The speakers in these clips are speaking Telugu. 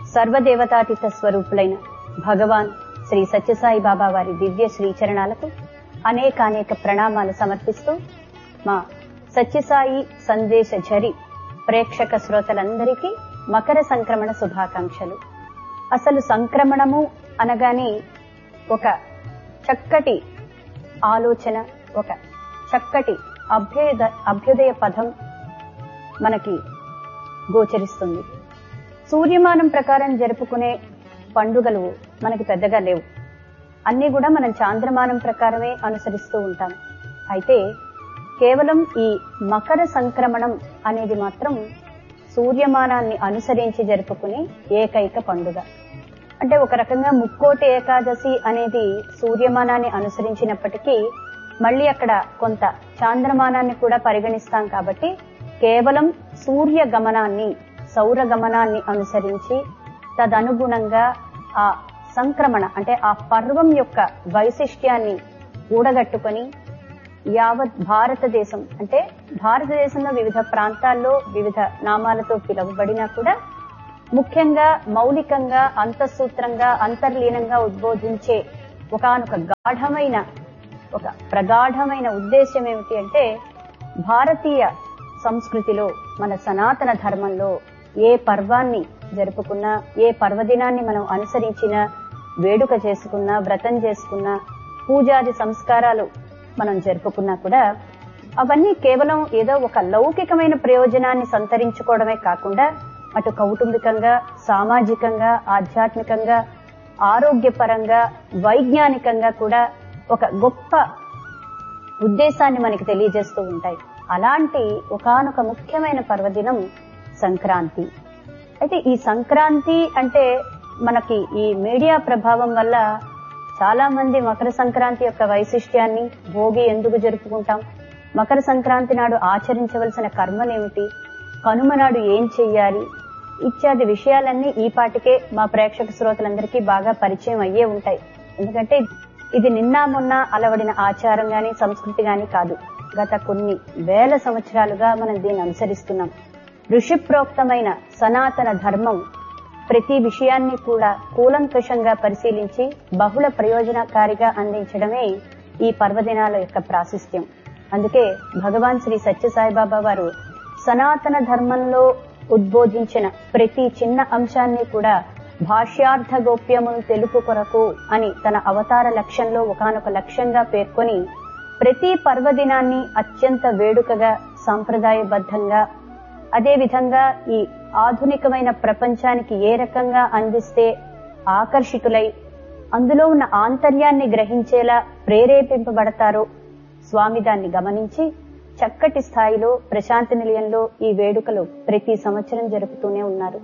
సర్వదేవతాతీత స్వరూపులైన భగవాన్ శ్రీ సత్యసాయి బాబా వారి దివ్య శ్రీచరణాలకు అనేకానేక ప్రణామాలు సమర్పిస్తూ మా సత్యసాయి సందేశ ఝరి ప్రేక్షక శ్రోతలందరికీ మకర సంక్రమణ శుభాకాంక్షలు అసలు సంక్రమణము అనగానే ఒక చక్కటి ఆలోచన ఒక చక్కటి అభ్యుద అభ్యుదయ పదం మనకి గోచరిస్తుంది సూర్యమానం ప్రకారం జరుపుకునే పండుగలు మనకి పెద్దగా లేవు అన్ని కూడా మనం చాంద్రమానం ప్రకారమే అనుసరిస్తూ ఉంటాం అయితే కేవలం ఈ మకర సంక్రమణం అనేది మాత్రం సూర్యమానాన్ని అనుసరించి జరుపుకునే ఏకైక పండుగ అంటే ఒక రకంగా ముక్కోటి ఏకాదశి అనేది సూర్యమానాన్ని అనుసరించినప్పటికీ మళ్ళీ అక్కడ కొంత చాంద్రమానాన్ని కూడా పరిగణిస్తాం కాబట్టి కేవలం సూర్య గమనాన్ని సౌర గమనాన్ని అనుసరించి తదనుగుణంగా ఆ సంక్రమణ అంటే ఆ పర్వం యొక్క వైశిష్ట్యాన్ని కూడగట్టుకొని యావత్ భారతదేశం అంటే భారతదేశంలో వివిధ ప్రాంతాల్లో వివిధ నామాలతో పిలువబడినా కూడా ముఖ్యంగా మౌలికంగా అంతఃసూత్రంగా అంతర్లీనంగా ఉద్బోధించే ఒకనొక గాఢమైన ఒక ప్రగాఢమైన ఉద్దేశం ఏమిటి అంటే భారతీయ సంస్కృతిలో మన సనాతన ధర్మంలో ఏ పర్వాన్ని జరుపుకున్నా ఏ పర్వదినాన్ని మనం అనుసరించినా వేడుక చేసుకున్నా వ్రతం చేసుకున్నా పూజాది సంస్కారాలు మనం జరుపుకున్నా కూడా అవన్నీ కేవలం ఏదో ఒక లౌకికమైన ప్రయోజనాన్ని సంతరించుకోవడమే కాకుండా అటు కౌటుంబికంగా సామాజికంగా ఆధ్యాత్మికంగా ఆరోగ్యపరంగా వైజ్ఞానికంగా కూడా ఒక గొప్ప ఉద్దేశాన్ని మనకి తెలియజేస్తూ ఉంటాయి అలాంటి ఒకనొక ముఖ్యమైన పర్వదినం సంక్రాంతి అయితే ఈ సంక్రాంతి అంటే మనకి ఈ మీడియా ప్రభావం వల్ల చాలా మంది మకర సంక్రాంతి యొక్క వైశిష్ట్యాన్ని భోగి ఎందుకు జరుపుకుంటాం మకర సంక్రాంతి నాడు ఆచరించవలసిన కర్మలేమిటి కనుమ నాడు ఏం చెయ్యాలి ఇత్యాది విషయాలన్నీ ఈ పాటికే మా ప్రేక్షక శ్రోతలందరికీ బాగా పరిచయం అయ్యే ఉంటాయి ఎందుకంటే ఇది నిన్న మొన్న అలవడిన ఆచారం గాని సంస్కృతి గాని కాదు గత కొన్ని వేల సంవత్సరాలుగా మనం దీన్ని అనుసరిస్తున్నాం ఋషి ప్రోక్తమైన సనాతన ధర్మం ప్రతి విషయాన్ని కూడా కూలంకషంగా పరిశీలించి బహుళ ప్రయోజనకారిగా అందించడమే ఈ పర్వదినాల యొక్క ప్రాశస్త్యం అందుకే భగవాన్ శ్రీ సత్యసాయిబాబా వారు సనాతన ధర్మంలో ఉద్బోధించిన ప్రతి చిన్న అంశాన్ని కూడా భాష్యార్థ గోప్యమును తెలుపు కొరకు అని తన అవతార లక్ష్యంలో ఒకనొక లక్ష్యంగా పేర్కొని ప్రతి పర్వదినాన్ని అత్యంత వేడుకగా సాంప్రదాయబద్ధంగా అదేవిధంగా ఈ ఆధునికమైన ప్రపంచానికి ఏ రకంగా అందిస్తే ఆకర్షితులై అందులో ఉన్న ఆంతర్యాన్ని గ్రహించేలా ప్రేరేపింపబడతారో స్వామి దాన్ని గమనించి చక్కటి స్థాయిలో ప్రశాంతి నిలయంలో ఈ వేడుకలు ప్రతి సంవత్సరం జరుపుతూనే ఉన్నారు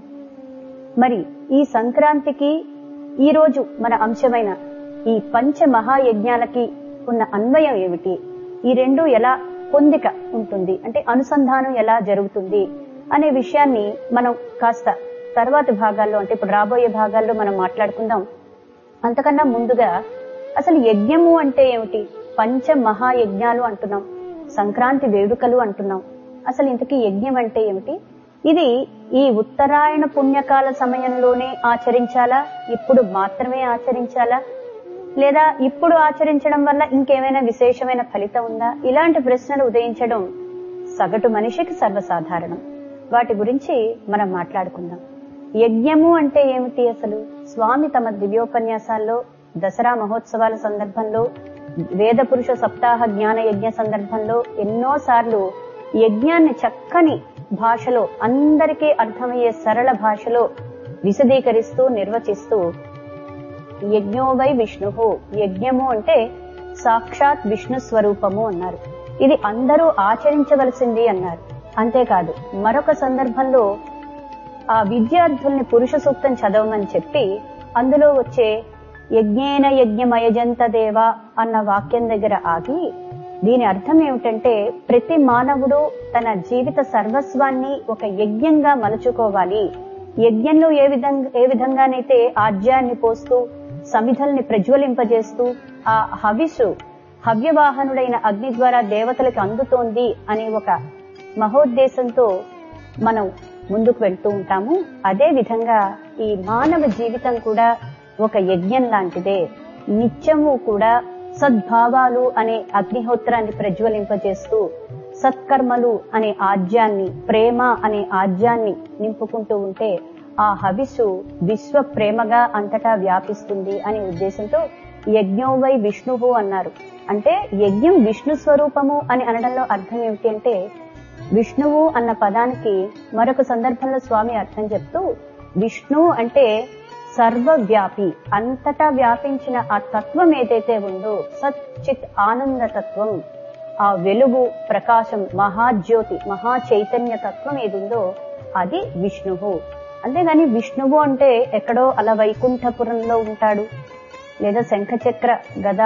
మరి ఈ సంక్రాంతికి ఈ రోజు మన అంశమైన ఈ పంచ మహాయజ్ఞాలకి ఉన్న అన్వయం ఏమిటి ఈ రెండు ఎలా పొందిక ఉంటుంది అంటే అనుసంధానం ఎలా జరుగుతుంది అనే విషయాన్ని మనం కాస్త తర్వాతి భాగాల్లో అంటే ఇప్పుడు రాబోయే భాగాల్లో మనం మాట్లాడుకుందాం అంతకన్నా ముందుగా అసలు యజ్ఞము అంటే ఏమిటి పంచ మహాయజ్ఞాలు అంటున్నాం సంక్రాంతి వేడుకలు అంటున్నాం అసలు ఇంతకీ యజ్ఞం అంటే ఏమిటి ఇది ఈ ఉత్తరాయణ పుణ్యకాల సమయంలోనే ఆచరించాలా ఇప్పుడు మాత్రమే ఆచరించాలా లేదా ఇప్పుడు ఆచరించడం వల్ల ఇంకేమైనా విశేషమైన ఫలితం ఉందా ఇలాంటి ప్రశ్నలు ఉదయించడం సగటు మనిషికి సర్వసాధారణం వాటి గురించి మనం మాట్లాడుకుందాం యజ్ఞము అంటే ఏమిటి అసలు స్వామి తమ దివ్యోపన్యాసాల్లో దసరా మహోత్సవాల సందర్భంలో వేద పురుష సప్తాహ జ్ఞాన యజ్ఞ సందర్భంలో ఎన్నో సార్లు యజ్ఞాన్ని చక్కని భాషలో అందరికీ అర్థమయ్యే సరళ భాషలో విశదీకరిస్తూ నిర్వచిస్తూ యజ్ఞో వై విష్ణు యజ్ఞము అంటే సాక్షాత్ విష్ణు స్వరూపము అన్నారు ఇది అందరూ ఆచరించవలసింది అన్నారు అంతేకాదు మరొక సందర్భంలో ఆ విద్యార్థుల్ని పురుష సూక్తం చదవమని చెప్పి అందులో వచ్చే యజ్ఞేన యజ్ఞమయజంత దేవ అన్న వాక్యం దగ్గర ఆగి దీని అర్థం ఏమిటంటే ప్రతి మానవుడు తన జీవిత సర్వస్వాన్ని ఒక యజ్ఞంగా మలుచుకోవాలి యజ్ఞంలో ఏ విధంగా ఏ విధంగానైతే ఆజ్యాన్ని పోస్తూ సమిధల్ని ప్రజ్వలింపజేస్తూ ఆ హవిసు హవ్యవాహనుడైన అగ్ని ద్వారా దేవతలకు అందుతోంది అనే ఒక మహోద్దేశంతో మనం ముందుకు వెళ్తూ ఉంటాము అదే విధంగా ఈ మానవ జీవితం కూడా ఒక యజ్ఞం లాంటిదే నిత్యము కూడా సద్భావాలు అనే అగ్నిహోత్రాన్ని ప్రజ్వలింపజేస్తూ సత్కర్మలు అనే ఆజ్యాన్ని ప్రేమ అనే ఆజ్యాన్ని నింపుకుంటూ ఉంటే ఆ హవిస్సు విశ్వ ప్రేమగా అంతటా వ్యాపిస్తుంది అనే ఉద్దేశంతో యజ్ఞోవై విష్ణువు అన్నారు అంటే యజ్ఞం విష్ణు స్వరూపము అని అనడంలో అర్థం ఏమిటి అంటే విష్ణువు అన్న పదానికి మరొక సందర్భంలో స్వామి అర్థం చెప్తూ విష్ణు అంటే సర్వవ్యాపి అంతటా వ్యాపించిన ఆ తత్వం ఏదైతే ఉందో సచ్చిత్ ఆనంద తత్వం ఆ వెలుగు ప్రకాశం మహాజ్యోతి మహా చైతన్య తత్వం ఏదుందో అది విష్ణువు అంతేగాని విష్ణువు అంటే ఎక్కడో అలా వైకుంఠపురంలో ఉంటాడు లేదా శంఖచక్ర గద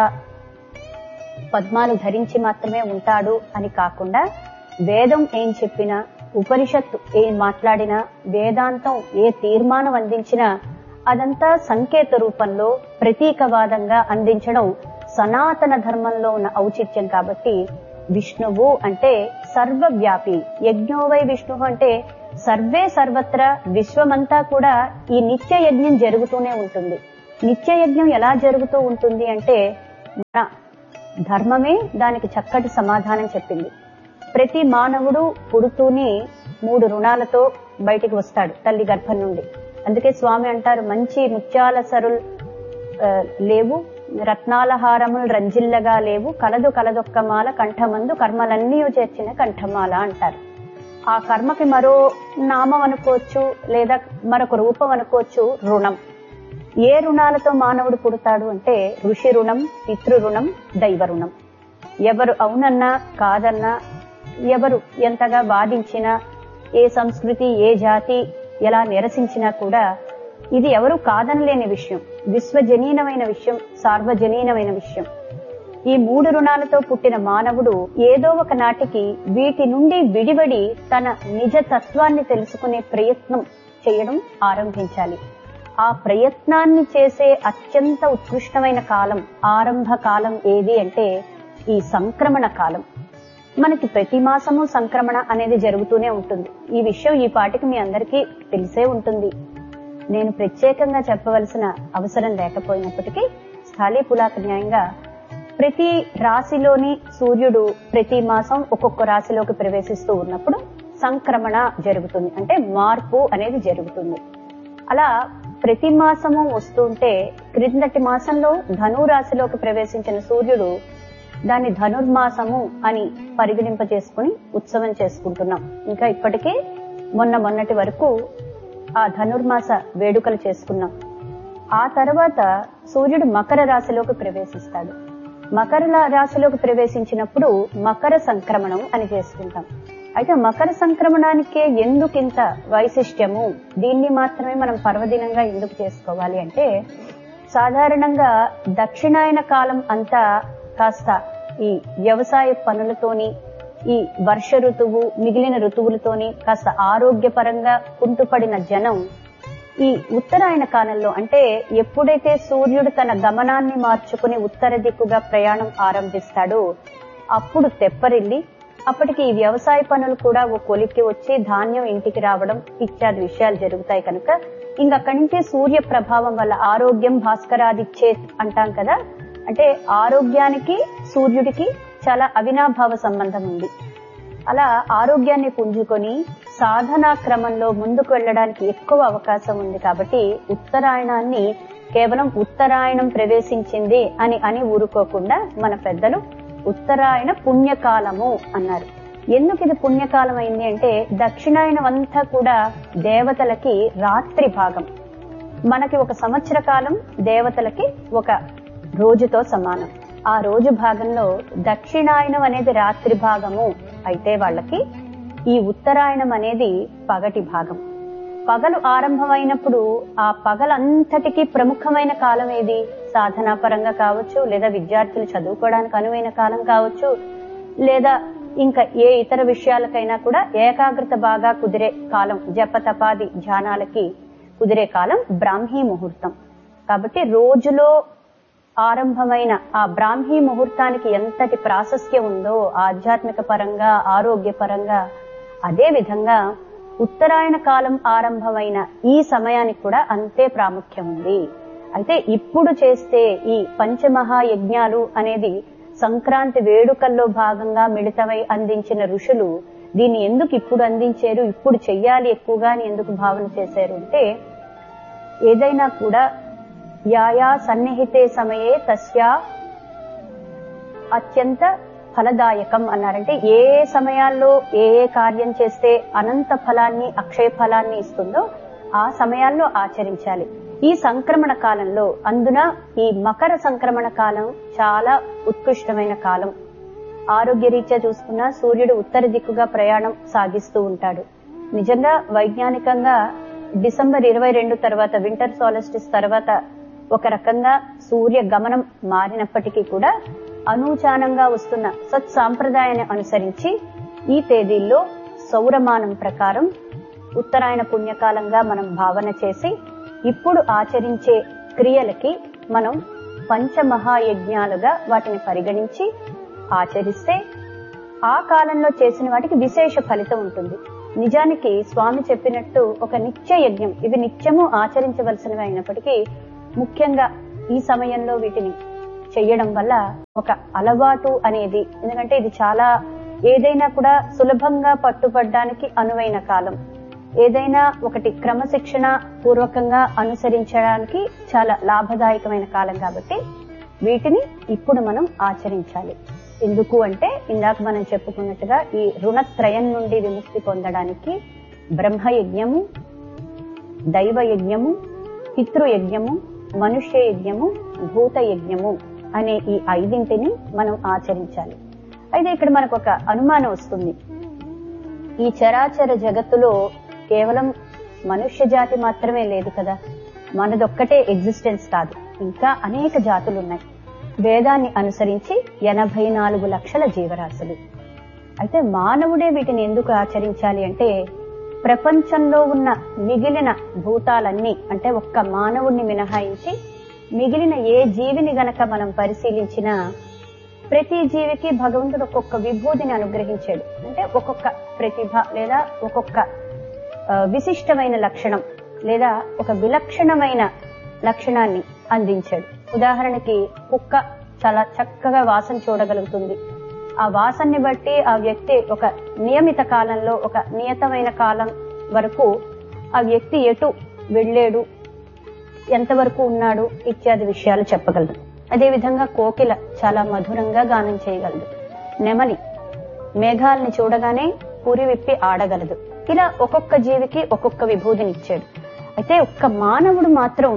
పద్మాలు ధరించి మాత్రమే ఉంటాడు అని కాకుండా వేదం ఏం చెప్పినా ఉపనిషత్తు ఏం మాట్లాడినా వేదాంతం ఏ తీర్మానం అందించినా అదంతా సంకేత రూపంలో ప్రతీకవాదంగా అందించడం సనాతన ధర్మంలో ఉన్న ఔచిత్యం కాబట్టి విష్ణువు అంటే సర్వవ్యాపి యజ్ఞోవై విష్ణువు అంటే సర్వే సర్వత్ర విశ్వమంతా కూడా ఈ నిత్య యజ్ఞం జరుగుతూనే ఉంటుంది నిత్య యజ్ఞం ఎలా జరుగుతూ ఉంటుంది అంటే మన ధర్మమే దానికి చక్కటి సమాధానం చెప్పింది ప్రతి మానవుడు పుడుతూనే మూడు రుణాలతో బయటికి వస్తాడు తల్లి గర్భం నుండి అందుకే స్వామి అంటారు మంచి ముత్యాల సరులు లేవు రత్నాల హారములు రంజిల్లగా లేవు కలదు కలదొక్క మాల కంఠమందు కర్మలన్నీ చేర్చిన కంఠమాల అంటారు ఆ కర్మకి మరో నామం అనుకోవచ్చు లేదా మరొక రూపం అనుకోవచ్చు రుణం ఏ రుణాలతో మానవుడు పుడతాడు అంటే ఋషి రుణం పితృ రుణం దైవ రుణం ఎవరు అవునన్నా కాదన్నా ఎవరు ఎంతగా వాదించినా ఏ సంస్కృతి ఏ జాతి ఎలా నిరసించినా కూడా ఇది ఎవరు కాదనలేని విషయం విశ్వజనీనమైన విషయం సార్వజనీనమైన విషయం ఈ మూడు రుణాలతో పుట్టిన మానవుడు ఏదో ఒక నాటికి వీటి నుండి విడివడి తన నిజ తత్వాన్ని తెలుసుకునే ప్రయత్నం చేయడం ఆరంభించాలి ఆ ప్రయత్నాన్ని చేసే అత్యంత ఉత్కృష్టమైన కాలం ఆరంభ కాలం ఏది అంటే ఈ సంక్రమణ కాలం మనకి ప్రతి మాసము సంక్రమణ అనేది జరుగుతూనే ఉంటుంది ఈ విషయం ఈ పాటికి మీ అందరికీ తెలిసే ఉంటుంది నేను ప్రత్యేకంగా చెప్పవలసిన అవసరం లేకపోయినప్పటికీ స్థాళీ పులాక న్యాయంగా ప్రతి రాశిలోని సూర్యుడు ప్రతి మాసం ఒక్కొక్క రాశిలోకి ప్రవేశిస్తూ ఉన్నప్పుడు సంక్రమణ జరుగుతుంది అంటే మార్పు అనేది జరుగుతుంది అలా ప్రతి మాసము వస్తుంటే క్రిందటి మాసంలో ధను రాశిలోకి ప్రవేశించిన సూర్యుడు దాన్ని ధనుర్మాసము అని పరిగణింప చేసుకుని ఉత్సవం చేసుకుంటున్నాం ఇంకా ఇప్పటికే మొన్న మొన్నటి వరకు ఆ ధనుర్మాస వేడుకలు చేసుకున్నాం ఆ తర్వాత సూర్యుడు మకర రాశిలోకి ప్రవేశిస్తాడు మకర రాశిలోకి ప్రవేశించినప్పుడు మకర సంక్రమణం అని చేసుకుంటాం అయితే మకర సంక్రమణానికే ఎందుకింత వైశిష్ట్యము దీన్ని మాత్రమే మనం పర్వదినంగా ఎందుకు చేసుకోవాలి అంటే సాధారణంగా దక్షిణాయన కాలం అంతా కాస్త ఈ వ్యవసాయ పనులతోని ఈ వర్ష ఋతువు మిగిలిన ఋతువులతోని కాస్త ఆరోగ్యపరంగా కుంటుపడిన జనం ఈ ఉత్తరాయణ కాలంలో అంటే ఎప్పుడైతే సూర్యుడు తన గమనాన్ని మార్చుకుని ఉత్తర దిక్కుగా ప్రయాణం ఆరంభిస్తాడో అప్పుడు తెప్పరిల్లి అప్పటికి ఈ వ్యవసాయ పనులు కూడా ఓ కొలిక్కి వచ్చి ధాన్యం ఇంటికి రావడం ఇత్యాది విషయాలు జరుగుతాయి కనుక ఇంకక్కడి నుంచి సూర్య ప్రభావం వల్ల ఆరోగ్యం భాస్కరాదిచ్చేత్ అంటాం కదా అంటే ఆరోగ్యానికి సూర్యుడికి చాలా అవినాభావ సంబంధం ఉంది అలా ఆరోగ్యాన్ని పుంజుకొని సాధనా క్రమంలో ముందుకు వెళ్ళడానికి ఎక్కువ అవకాశం ఉంది కాబట్టి ఉత్తరాయణాన్ని కేవలం ఉత్తరాయణం ప్రవేశించింది అని అని ఊరుకోకుండా మన పెద్దలు ఉత్తరాయణ పుణ్యకాలము అన్నారు ఎందుకు ఇది పుణ్యకాలం అయింది అంటే దక్షిణాయనం అంతా కూడా దేవతలకి రాత్రి భాగం మనకి ఒక సంవత్సర కాలం దేవతలకి ఒక రోజుతో సమానం ఆ రోజు భాగంలో దక్షిణాయనం అనేది రాత్రి భాగము అయితే వాళ్ళకి ఈ ఉత్తరాయణం అనేది పగటి భాగం పగలు ఆరంభమైనప్పుడు ఆ పగలంతటికీ ప్రముఖమైన కాలం ఏది సాధనా పరంగా కావచ్చు లేదా విద్యార్థులు చదువుకోవడానికి అనువైన కాలం కావచ్చు లేదా ఇంకా ఏ ఇతర విషయాలకైనా కూడా ఏకాగ్రత బాగా కుదిరే కాలం జప తపాది ధ్యానాలకి కుదిరే కాలం బ్రాహ్మీ ముహూర్తం కాబట్టి రోజులో ఆరంభమైన ఆ బ్రాహ్మీ ముహూర్తానికి ఎంతటి ప్రాశస్త్యం ఉందో ఆధ్యాత్మిక పరంగా ఆరోగ్య పరంగా అదే విధంగా ఉత్తరాయణ కాలం ఆరంభమైన ఈ సమయానికి కూడా అంతే ప్రాముఖ్యం ఉంది అయితే ఇప్పుడు చేస్తే ఈ పంచమహాయజ్ఞాలు అనేది సంక్రాంతి వేడుకల్లో భాగంగా మిళితమై అందించిన ఋషులు దీన్ని ఎందుకు ఇప్పుడు అందించారు ఇప్పుడు చెయ్యాలి ఎక్కువగా అని ఎందుకు భావన చేశారు అంటే ఏదైనా కూడా యాయా సన్నిహితే సమయే తస్యా అత్యంత ఫలదాయకం అన్నారంటే ఏ ఏ సమయాల్లో ఏ ఏ కార్యం చేస్తే అనంత ఫలాన్ని అక్షయ ఫలాన్ని ఇస్తుందో ఆ సమయాల్లో ఆచరించాలి ఈ సంక్రమణ కాలంలో అందున ఈ మకర సంక్రమణ కాలం చాలా ఉత్కృష్టమైన కాలం ఆరోగ్య రీత్యా చూసుకున్నా సూర్యుడు ఉత్తర దిక్కుగా ప్రయాణం సాగిస్తూ ఉంటాడు నిజంగా వైజ్ఞానికంగా డిసెంబర్ ఇరవై రెండు తర్వాత వింటర్ సోలస్టిస్ తర్వాత ఒక రకంగా సూర్య గమనం మారినప్పటికీ కూడా అనూచానంగా వస్తున్న సత్ సాంప్రదాయాన్ని అనుసరించి ఈ తేదీల్లో సౌరమానం ప్రకారం ఉత్తరాయణ పుణ్యకాలంగా మనం భావన చేసి ఇప్పుడు ఆచరించే క్రియలకి మనం పంచమహాయజ్ఞాలుగా వాటిని పరిగణించి ఆచరిస్తే ఆ కాలంలో చేసిన వాటికి విశేష ఫలితం ఉంటుంది నిజానికి స్వామి చెప్పినట్టు ఒక నిత్య యజ్ఞం ఇవి నిత్యము ఆచరించవలసినవి అయినప్పటికీ ముఖ్యంగా ఈ సమయంలో వీటిని చెయ్యడం వల్ల ఒక అలవాటు అనేది ఎందుకంటే ఇది చాలా ఏదైనా కూడా సులభంగా పట్టుబడ్డానికి అనువైన కాలం ఏదైనా ఒకటి క్రమశిక్షణ పూర్వకంగా అనుసరించడానికి చాలా లాభదాయకమైన కాలం కాబట్టి వీటిని ఇప్పుడు మనం ఆచరించాలి ఎందుకు అంటే ఇందాక మనం చెప్పుకున్నట్టుగా ఈ రుణత్రయం నుండి విముక్తి పొందడానికి బ్రహ్మయజ్ఞము దైవ యజ్ఞము పితృయజ్ఞము మనుష్య యజ్ఞము భూత యజ్ఞము అనే ఈ ఐదింటిని మనం ఆచరించాలి అయితే ఇక్కడ మనకు ఒక అనుమానం వస్తుంది ఈ చరాచర జగత్తులో కేవలం మనుష్య జాతి మాత్రమే లేదు కదా మనదొక్కటే ఎగ్జిస్టెన్స్ కాదు ఇంకా అనేక జాతులు ఉన్నాయి వేదాన్ని అనుసరించి ఎనభై నాలుగు లక్షల జీవరాశులు అయితే మానవుడే వీటిని ఎందుకు ఆచరించాలి అంటే ప్రపంచంలో ఉన్న మిగిలిన భూతాలన్నీ అంటే ఒక్క మానవుణ్ణి మినహాయించి మిగిలిన ఏ జీవిని గనక మనం పరిశీలించినా ప్రతి జీవికి భగవంతుడు ఒక్కొక్క విభూతిని అనుగ్రహించాడు అంటే ఒక్కొక్క ప్రతిభ లేదా ఒక్కొక్క ఆ, విశిష్టమైన లక్షణం లేదా ఒక విలక్షణమైన లక్షణాన్ని అందించాడు ఉదాహరణకి కుక్క చాలా చక్కగా వాసన చూడగలుగుతుంది ఆ వాసనని బట్టి ఆ వ్యక్తి ఒక నియమిత కాలంలో ఒక నియతమైన కాలం వరకు ఆ వ్యక్తి ఎటు వెళ్ళాడు ఎంతవరకు ఉన్నాడు ఇత్యాది విషయాలు చెప్పగలదు అదేవిధంగా కోకిల చాలా మధురంగా గానం చేయగలదు నెమలి మేఘాలని చూడగానే పురి విప్పి ఆడగలదు ఇలా ఒక్కొక్క జీవికి ఒక్కొక్క విభూతిని ఇచ్చాడు అయితే ఒక్క మానవుడు మాత్రం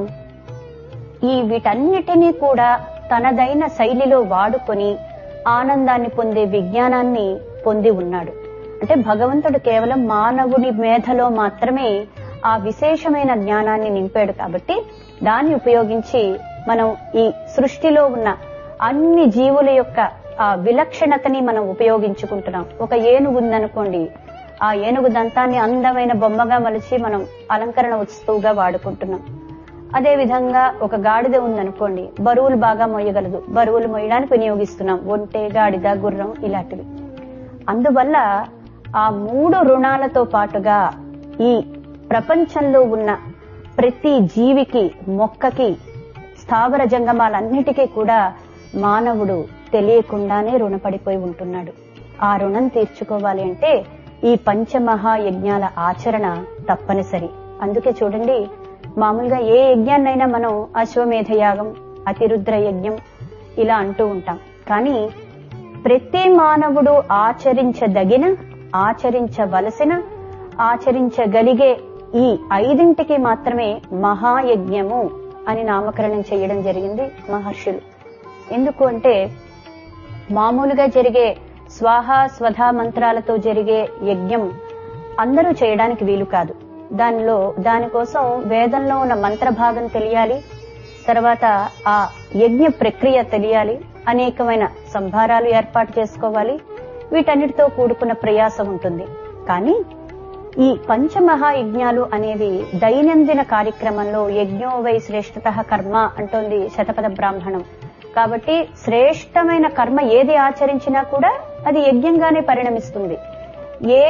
ఈ వీటన్నిటినీ కూడా తనదైన శైలిలో వాడుకొని ఆనందాన్ని పొందే విజ్ఞానాన్ని పొంది ఉన్నాడు అంటే భగవంతుడు కేవలం మానవుని మేధలో మాత్రమే ఆ విశేషమైన జ్ఞానాన్ని నింపాడు కాబట్టి దాన్ని ఉపయోగించి మనం ఈ సృష్టిలో ఉన్న అన్ని జీవుల యొక్క ఆ విలక్షణతని మనం ఉపయోగించుకుంటున్నాం ఒక ఏనుగు ఉందనుకోండి ఆ ఏనుగు దంతాన్ని అందమైన బొమ్మగా మలిచి మనం అలంకరణ వస్తువుగా వాడుకుంటున్నాం అదే విధంగా ఒక గాడిద ఉందనుకోండి బరువులు బాగా మోయగలదు బరువులు మోయడానికి వినియోగిస్తున్నాం ఒంటె గాడిద గుర్రం ఇలాంటివి అందువల్ల ఆ మూడు రుణాలతో పాటుగా ఈ ప్రపంచంలో ఉన్న ప్రతి జీవికి మొక్కకి స్థావర జంగమాలన్నిటికీ కూడా మానవుడు తెలియకుండానే రుణపడిపోయి ఉంటున్నాడు ఆ రుణం తీర్చుకోవాలి అంటే ఈ పంచమహాయజ్ఞాల ఆచరణ తప్పనిసరి అందుకే చూడండి మామూలుగా ఏ యజ్ఞాన్నైనా మనం అశ్వమేధ యాగం అతిరుద్ర యజ్ఞం ఇలా అంటూ ఉంటాం కానీ ప్రతి మానవుడు ఆచరించదగిన ఆచరించవలసిన ఆచరించగలిగే ఈ ఐదింటికి మాత్రమే మహాయజ్ఞము అని నామకరణం చేయడం జరిగింది మహర్షులు ఎందుకు అంటే మామూలుగా జరిగే స్వాహ స్వధా మంత్రాలతో జరిగే యజ్ఞం అందరూ చేయడానికి వీలు కాదు దానిలో దానికోసం వేదంలో ఉన్న మంత్ర భాగం తెలియాలి తర్వాత ఆ యజ్ఞ ప్రక్రియ తెలియాలి అనేకమైన సంభారాలు ఏర్పాటు చేసుకోవాలి వీటన్నిటితో కూడుకున్న ప్రయాసం ఉంటుంది కానీ ఈ పంచమహాయజ్ఞాలు అనేవి దైనందిన కార్యక్రమంలో యజ్ఞో వై శ్రేష్ఠత కర్మ అంటోంది శతపథ బ్రాహ్మణం కాబట్టి శ్రేష్టమైన కర్మ ఏది ఆచరించినా కూడా అది యజ్ఞంగానే పరిణమిస్తుంది ఏ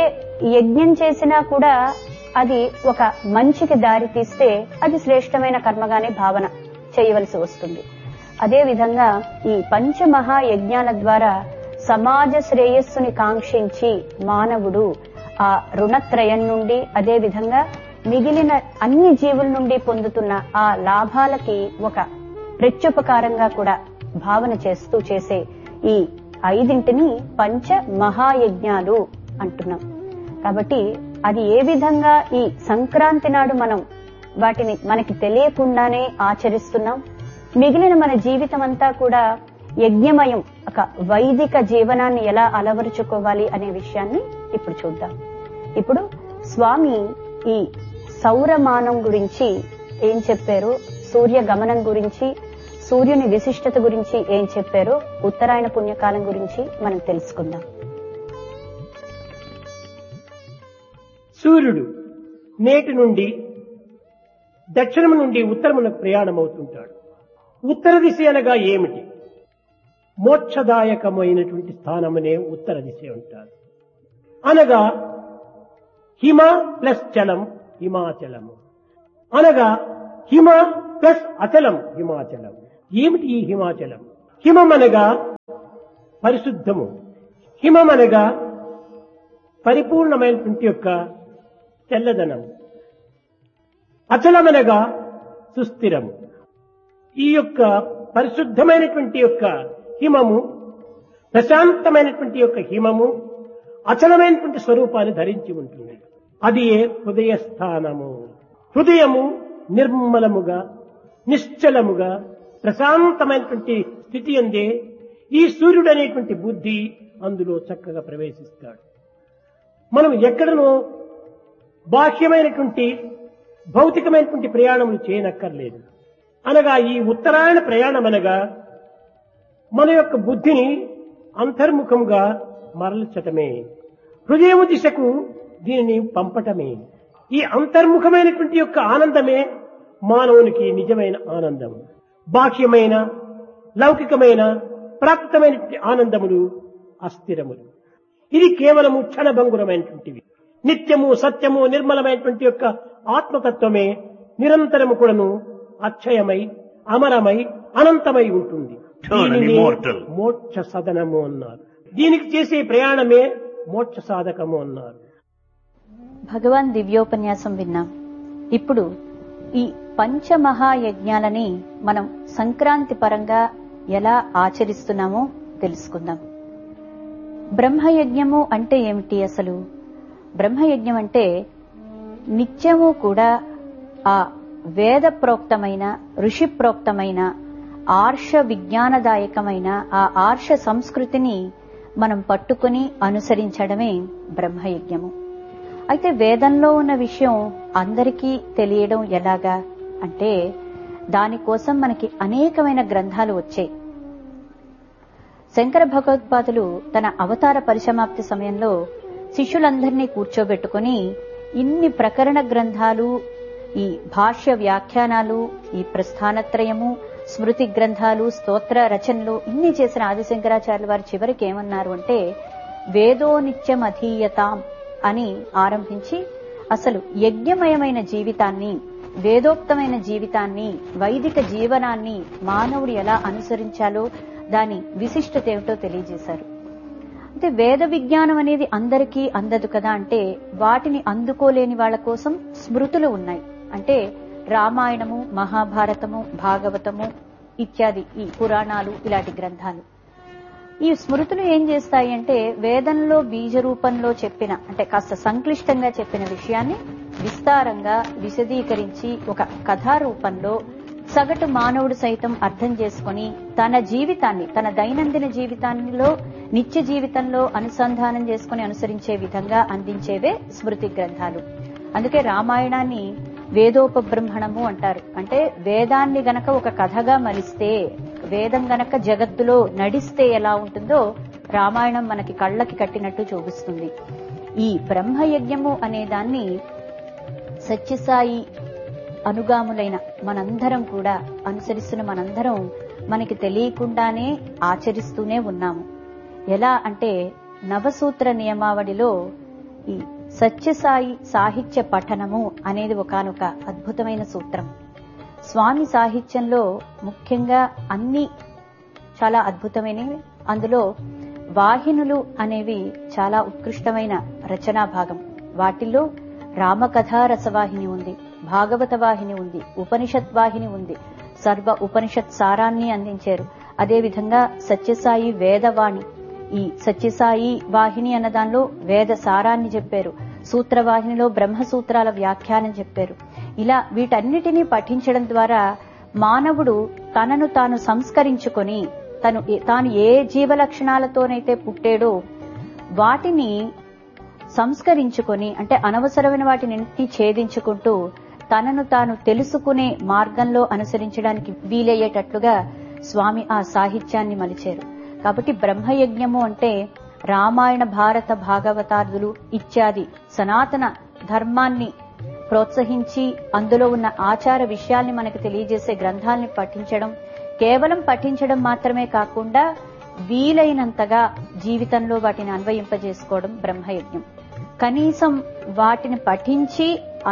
యజ్ఞం చేసినా కూడా అది ఒక మంచికి దారి తీస్తే అది శ్రేష్టమైన కర్మగానే భావన చేయవలసి వస్తుంది అదే విధంగా ఈ పంచమహా యజ్ఞాల ద్వారా సమాజ శ్రేయస్సుని కాంక్షించి మానవుడు ఆ రుణత్రయం నుండి అదే విధంగా మిగిలిన అన్ని జీవుల నుండి పొందుతున్న ఆ లాభాలకి ఒక ప్రత్యుపకారంగా కూడా భావన చేస్తూ చేసే ఈ ఐదింటిని పంచ మహాయజ్ఞాలు అంటున్నాం కాబట్టి అది ఏ విధంగా ఈ సంక్రాంతి నాడు మనం వాటిని మనకి తెలియకుండానే ఆచరిస్తున్నాం మిగిలిన మన జీవితం అంతా కూడా యజ్ఞమయం ఒక వైదిక జీవనాన్ని ఎలా అలవరుచుకోవాలి అనే విషయాన్ని ఇప్పుడు చూద్దాం ఇప్పుడు స్వామి ఈ సౌరమానం గురించి ఏం చెప్పారు సూర్య గమనం గురించి సూర్యుని విశిష్టత గురించి ఏం చెప్పారో ఉత్తరాయణ పుణ్యకాలం గురించి మనం తెలుసుకుందాం సూర్యుడు నేటి నుండి దక్షిణము నుండి ఉత్తరమునకు ప్రయాణమవుతుంటాడు ఉత్తర దిశ అనగా ఏమిటి మోక్షదాయకమైనటువంటి స్థానమనే ఉత్తర దిశ ఉంటారు అనగా హిమ ప్లస్ చలం హిమాచలము అనగా హిమ ప్లస్ అచలం హిమాచలం ఏమిటి ఈ హిమాచలం హిమం అనగా పరిశుద్ధము హిమం అనగా పరిపూర్ణమైనటువంటి యొక్క తెల్లదనం అచలమనగా సుస్థిరము ఈ యొక్క పరిశుద్ధమైనటువంటి యొక్క హిమము ప్రశాంతమైనటువంటి యొక్క హిమము అచలమైనటువంటి స్వరూపాన్ని ధరించి ఉంటుంది అది ఏ హృదయ స్థానము హృదయము నిర్మలముగా నిశ్చలముగా ప్రశాంతమైనటువంటి స్థితి అందే ఈ సూర్యుడు అనేటువంటి బుద్ధి అందులో చక్కగా ప్రవేశిస్తాడు మనం ఎక్కడనో బాహ్యమైనటువంటి భౌతికమైనటువంటి ప్రయాణములు చేయనక్కర్లేదు అనగా ఈ ఉత్తరాయణ ప్రయాణం అనగా మన యొక్క బుద్ధిని అంతర్ముఖంగా మరల్చటమే హృదయము దిశకు దీనిని పంపటమే ఈ అంతర్ముఖమైనటువంటి యొక్క ఆనందమే మానవునికి నిజమైన ఆనందం బాహ్యమైన లౌకికమైన ప్రాప్తమైనటువంటి ఆనందములు అస్థిరములు ఇది కేవలము క్షణభంగురమైనటువంటివి నిత్యము సత్యము నిర్మలమైనటువంటి యొక్క ఆత్మతత్వమే నిరంతరము కూడాను అక్షయమై అమరమై అనంతమై ఉంటుంది Eternal, దీనినే immortal. మోక్ష సదనము అన్నారు దీనికి చేసే ప్రయాణమే మోక్ష సాధకము అన్నారు భగవాన్ దివ్యోపన్యాసం విన్నాం ఇప్పుడు ఈ పంచమహాయజ్ఞాలని మనం సంక్రాంతి పరంగా ఎలా ఆచరిస్తున్నామో తెలుసుకుందాం బ్రహ్మయజ్ఞము అంటే ఏమిటి అసలు బ్రహ్మయజ్ఞం అంటే నిత్యము కూడా ఆ వేద ప్రోక్తమైన ఋషి ప్రోక్తమైన ఆర్ష విజ్ఞానదాయకమైన ఆ ఆర్ష సంస్కృతిని మనం పట్టుకుని అనుసరించడమే బ్రహ్మయజ్ఞము అయితే వేదంలో ఉన్న విషయం అందరికీ తెలియడం ఎలాగా అంటే దానికోసం మనకి అనేకమైన గ్రంథాలు వచ్చాయి శంకర భగవత్పాదులు తన అవతార పరిసమాప్తి సమయంలో శిష్యులందరినీ కూర్చోబెట్టుకుని ఇన్ని ప్రకరణ గ్రంథాలు ఈ భాష్య వ్యాఖ్యానాలు ఈ ప్రస్థానత్రయము స్మృతి గ్రంథాలు స్తోత్ర రచనలు ఇన్ని చేసిన ఆదిశంకరాచార్యుల వారు చివరికి ఏమన్నారు అంటే వేదో నిత్యం అధీయతాం అని ఆరంభించి అసలు యజ్ఞమయమైన జీవితాన్ని వేదోక్తమైన జీవితాన్ని వైదిక జీవనాన్ని మానవుడు ఎలా అనుసరించాలో దాని విశిష్టత ఏమిటో తెలియజేశారు అంటే వేద విజ్ఞానం అనేది అందరికీ అందదు కదా అంటే వాటిని అందుకోలేని వాళ్ళ కోసం స్మృతులు ఉన్నాయి అంటే రామాయణము మహాభారతము భాగవతము ఇత్యాది ఈ పురాణాలు ఇలాంటి గ్రంథాలు ఈ స్మృతులు ఏం చేస్తాయి అంటే వేదంలో బీజ రూపంలో చెప్పిన అంటే కాస్త సంక్లిష్టంగా చెప్పిన విషయాన్ని విస్తారంగా విశదీకరించి ఒక కథా రూపంలో సగటు మానవుడు సైతం అర్థం చేసుకొని తన జీవితాన్ని తన దైనందిన జీవితాల్లో నిత్య జీవితంలో అనుసంధానం చేసుకుని అనుసరించే విధంగా అందించేవే స్మృతి గ్రంథాలు అందుకే రామాయణాన్ని వేదోపబ్రహ్మణము అంటారు అంటే వేదాన్ని గనక ఒక కథగా మలిస్తే వేదం గనక జగత్తులో నడిస్తే ఎలా ఉంటుందో రామాయణం మనకి కళ్ళకి కట్టినట్టు చూపిస్తుంది ఈ బ్రహ్మయజ్ఞము అనే దాన్ని సత్యసాయి అనుగాములైన మనందరం కూడా అనుసరిస్తున్న మనందరం మనకి తెలియకుండానే ఆచరిస్తూనే ఉన్నాము ఎలా అంటే నవసూత్ర నియమావళిలో ఈ సత్యసాయి సాహిత్య పఠనము అనేది ఒకనొక అద్భుతమైన సూత్రం స్వామి సాహిత్యంలో ముఖ్యంగా అన్ని చాలా అద్భుతమైనవి అందులో వాహినులు అనేవి చాలా ఉత్కృష్టమైన రచనా భాగం వాటిల్లో రామకథా రసవాహిని ఉంది భాగవత వాహిని ఉంది ఉపనిషత్ వాహిని ఉంది సర్వ ఉపనిషత్ సారాన్ని అందించారు అదేవిధంగా సత్యసాయి వేదవాణి ఈ సత్యసాయి వాహిని అన్న దానిలో వేద సారాన్ని చెప్పారు సూత్రవాహినిలో బ్రహ్మసూత్రాల వ్యాఖ్యానం చెప్పారు ఇలా వీటన్నిటినీ పఠించడం ద్వారా మానవుడు తనను తాను సంస్కరించుకొని తను తాను ఏ జీవ లక్షణాలతోనైతే పుట్టాడో వాటిని సంస్కరించుకొని అంటే అనవసరమైన వాటిని ఛేదించుకుంటూ తనను తాను తెలుసుకునే మార్గంలో అనుసరించడానికి వీలయ్యేటట్లుగా స్వామి ఆ సాహిత్యాన్ని మలిచారు కాబట్టి బ్రహ్మయజ్ఞము అంటే రామాయణ భారత భాగవతాదులు ఇత్యాది సనాతన ధర్మాన్ని ప్రోత్సహించి అందులో ఉన్న ఆచార విషయాల్ని మనకు తెలియజేసే గ్రంథాల్ని పఠించడం కేవలం పఠించడం మాత్రమే కాకుండా వీలైనంతగా జీవితంలో వాటిని అన్వయింపజేసుకోవడం బ్రహ్మయజ్ఞం కనీసం వాటిని పఠించి